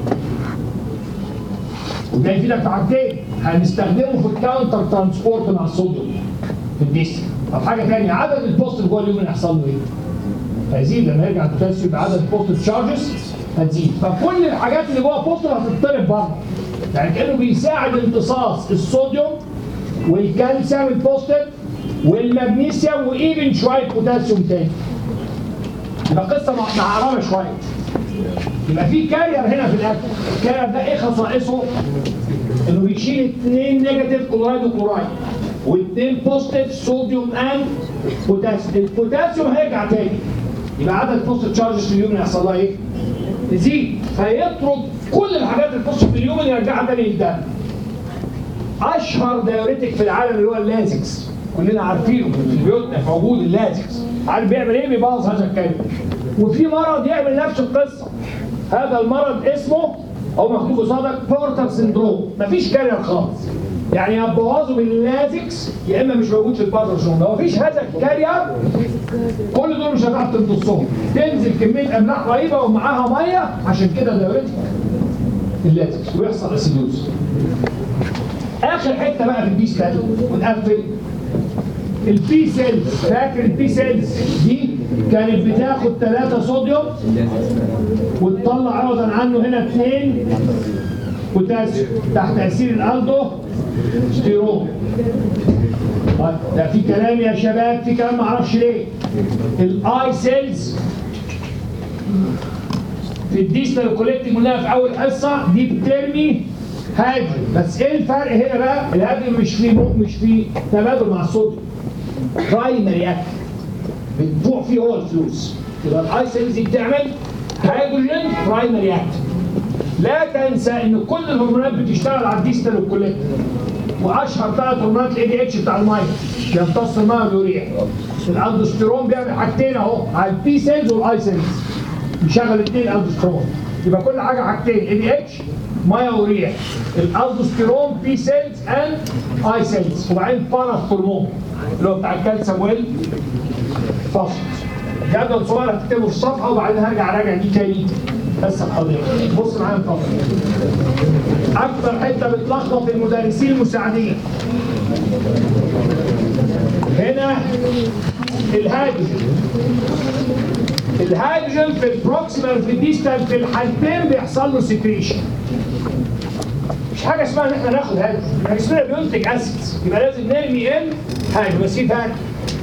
وده يفيدك في حاجتين هنستخدمه في الكاونتر ترانسبورت مع الصوديوم في الديسك طب حاجه ثانيه عدد البوست جوه اليوم هيحصل له ايه؟ هيزيد لما يرجع البوتاسيوم يبقى عدد البوست تشارجز هتزيد فكل الحاجات اللي جوه البوست هتضطرب بره يعني كانه بيساعد امتصاص الصوديوم والكالسيوم البوستيف والمغنيسيوم وايفن شويه بوتاسيوم تاني يبقى قصه معقربه شويه يبقى في كارير هنا في الاكل الكارير ده ايه خصائصه انه بيشيل اثنين نيجاتيف كلورايد وكلورايد واثنين بوزيتيف صوديوم اند بوتاسيوم البوتاسيوم هيرجع تاني يبقى عدد البوزيتيف تشارجز في اليوم هيحصل لها ايه؟ تزيد فيطرد كل الحاجات البوزيتيف في اليوم اللي يرجعها تاني للدم اشهر دايوريتك في العالم اللي هو اللازكس كلنا عارفينه في بيوتنا موجود اللازكس عارف بيعمل ايه؟ بيبوظ هذا الكلام وفي مرض يعمل نفس القصه هذا المرض اسمه او مكتوب قصادك بورتر سندروم مفيش كارير خالص يعني يا تبوظه باللازكس يا اما مش موجود في البورتر سندروم لو مفيش هذا الكارير كل دول مش هتعرف تمتصهم تنزل كميه املاح رهيبه ومعاها ميه عشان كده دايرتك اللازكس ويحصل اسيدوز اخر حته بقى في البي ستات ونقفل البي سيلز فاكر البي سيلز دي كانت بتاخد 3 صوديوم وتطلع عوضا عنه هنا 2 بوتاسيوم تحت تاثير الالدو ستيرون طيب ده في كلام يا شباب في كلام معرفش ليه الاي سيلز في الديستال كوليكتنج قلناها في اول حصه دي بترمي هادرين بس ايه الفرق هنا بقى الهادرين مش في مش في تبادل مع الصوديوم برايمري اكتف بتبوع فيه هو الفلوس يبقى الاي سيلز دي بتعمل هيدروجين برايمري اكتف لا تنسى ان كل الهرمونات بتشتغل على الديستال والكوليكتنج واشهر ثلاث هرمونات الاي دي اتش بتاع الميه يمتص الميه واليوريا الالدوستيرون بيعمل حاجتين اهو على البي سيلز والاي سيلز بيشغل الاثنين الالدوستيرون يبقى كل حاجه حاجتين اي دي اتش ميه وريح الالدوستيرون بي سيلز اند اي سيلز وبعدين باراثورمون اللي هو بتاع الكالسيوم ويل فصل جدول صغير هتكتبه في الصفحه وبعدين هرجع راجع دي تاني بس القضيه بص معايا الفصل اكتر حته بتلخبط المدرسين المساعدين هنا الهيدروجين الهيدروجين في البروكسيمال في الديستال في الحالتين بيحصل له سكريشن مش حاجه اسمها ان احنا ناخد هيدروجين حاجه اسمها بينتج اسيدز يبقى لازم نرمي ان هيدروجين بس في فرق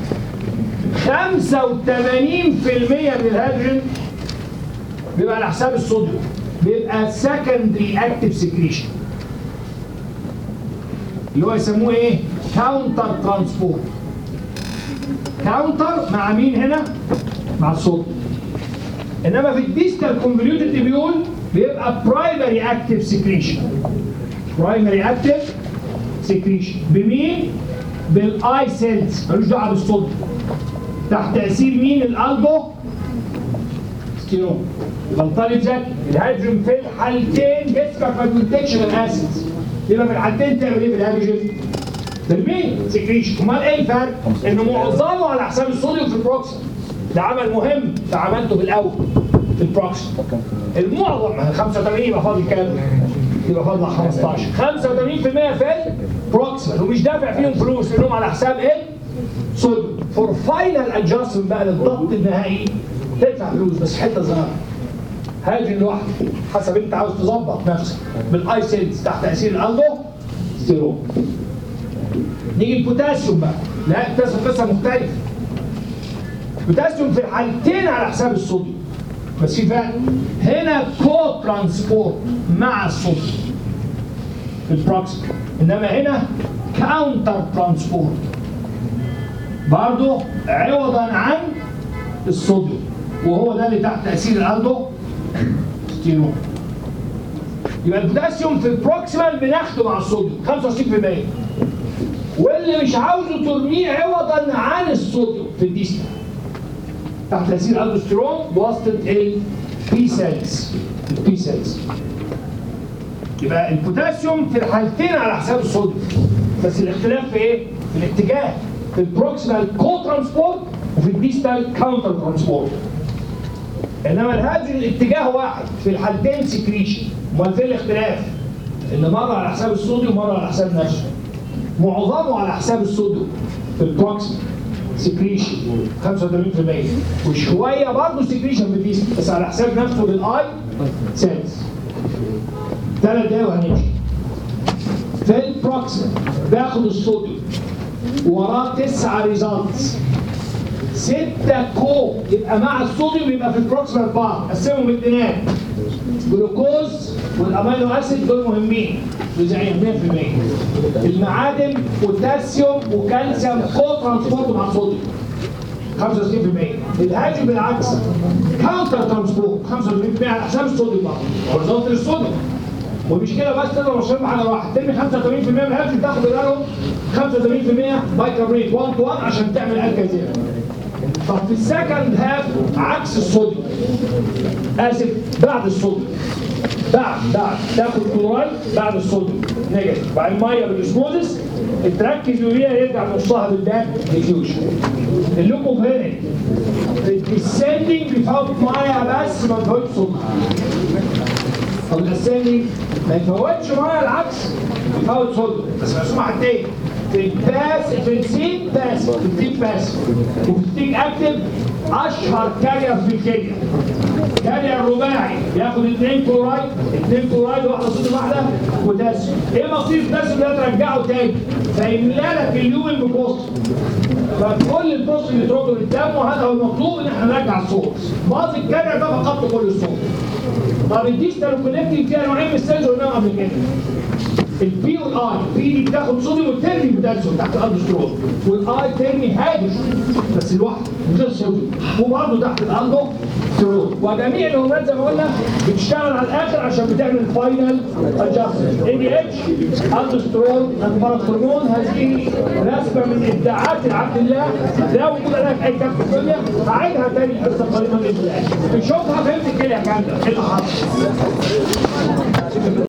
85% من الهيدروجين بيبقى على حساب الصوديوم بيبقى سكندري اكتف سكريشن اللي هو يسموه ايه؟ كاونتر ترانسبورت كاونتر مع مين هنا؟ مع الصوديوم انما في الديستال كونفوليوتد تبيول بيبقى برايمري اكتف سكريشن برايمري اكتف سكريشن بمين؟ بالاي سيلز ملوش دعوه بالصوديوم تحت تاثير مين؟ الالدو ستيرون يبقى الطالب ذكي الهيدروجين في الحالتين جسمك ما بينتجش من اسيدز يبقى في الحالتين تعمل ايه بالهيدروجين؟ ترميه سكريشن امال ايه الفرق؟ انه معظمه على حساب الصوديوم في البروكسيم ده عمل مهم فعملته بالاول في البروكسيم المعظم 85 يبقى فاضل كام؟ يبقى فاضل 15 85% في البروكسيم ومش دافع فيهم فلوس لانهم على حساب ايه؟ صوديوم فور فاينل ادجستمنت بقى للضغط النهائي تدفع فلوس بس حته صغيره هاجي لوحده حسب انت عاوز تظبط نفسك بالاي سيلز تحت تاثير الالدو ستيرون نيجي البوتاسيوم بقى لا البوتاسيوم قصه مختلفه البوتاسيوم في الحالتين على حساب الصوديوم بس في فرق هنا كو ترانسبورت مع الصوديوم في البروكسيم انما هنا كاونتر ترانسبورت برضه عوضا عن الصوديوم وهو ده اللي تحت تاثير الالدو ستيرون يبقى البوتاسيوم في البروكسيمال بناخده مع الصوديوم 25% واللي مش عاوزه ترميه عوضا عن الصوديوم في الديستال تحت تاثير الالدوستيرون بواسطه البي سيلز البي سيلز يبقى البوتاسيوم في الحالتين على حساب الصوديوم بس الاختلاف في ايه؟ في الاتجاه في البروكسيمال كو ترانسبورت وفي الديستال كاونتر ترانسبورت انما الهيدروجين الاتجاه واحد في الحالتين سكريشن امال فين الاختلاف؟ ان مره على حساب الصوديوم ومره على حساب نفسه معظمه على حساب الصوديوم في البروكسيمال سكريشن 85% وشويه برضه سكريشن في الديستال بس على حساب نفسه بالاي سيلز ثلاث دقايق وهنمشي في البروكسيمال باخد الصوديوم وراه تسعة ريزلتس ستة كو يبقى مع الصوديوم يبقى في البروكسيمال بار قسمهم الاثنين جلوكوز والامينو اسيد دول مهمين جزئين 100% المعادن بوتاسيوم وكالسيوم كو ترانسبورت مع الصوديوم 65% الهاجم بالعكس كاونتر ترانسبورت 85% على حساب الصوديوم بقى وريزلت للصوديوم ومش كده بس تقدر توصل حاجه واحد ترمي 85% من الهاجم تاخد منهم 85% بايكربونات 1 تو 1 عشان تعمل الكازير طب في السكند هاف عكس الصوديوم اسف بعد الصوديوم بعد بعد تاخد كلورايد بعد الصوديوم نيجاتيف بعد الميه بالاسموزس تركز يوريا يرجع نصها بالباك ديفيوجن اللوكوفيرين الديسندنج بيفوت ميه بس ما بيفوتش صوديوم طب الاسندنج ما يفوتش ميه العكس يفوت صوديوم بس مقسومه حاجتين في الباس في السين باس في التيك باس وفي التيك اكتف اشهر كارير في الكيمياء كارير رباعي ياخد اثنين كلورايد اثنين كلورايد واحده صوت واحده بوتاسيوم ايه مصير البوتاسيوم ده ترجعه تاني فيملى لك اليوم المبوست فكل البوست اللي ترده للدم وهذا هو المطلوب ان احنا نرجع الصوت باظ الكارير ده فقدت كل الصوت طب الديستال كونكتنج فيها نوعين من السيلز قلناهم قبل كده البي والاي البي دي بتاخد صوديوم وترمي بوتاسيوم تحت الاندوسترون والاي ترمي هادش بس لوحده من غير صوديوم وبرضه تحت الاندوسترون وجميع الهرمونات زي ما قلنا بتشتغل على الاخر عشان بتعمل فاينل ادجستمنت اي دي اتش اندوسترون الباراثرمون هذه رسمه من ابداعات عبد الله لا وجود لها في اي كتاب في الدنيا هعيدها تاني الحصه القادمه باذن الله نشوفها فهمت كده يا كامله ايه اللي حصل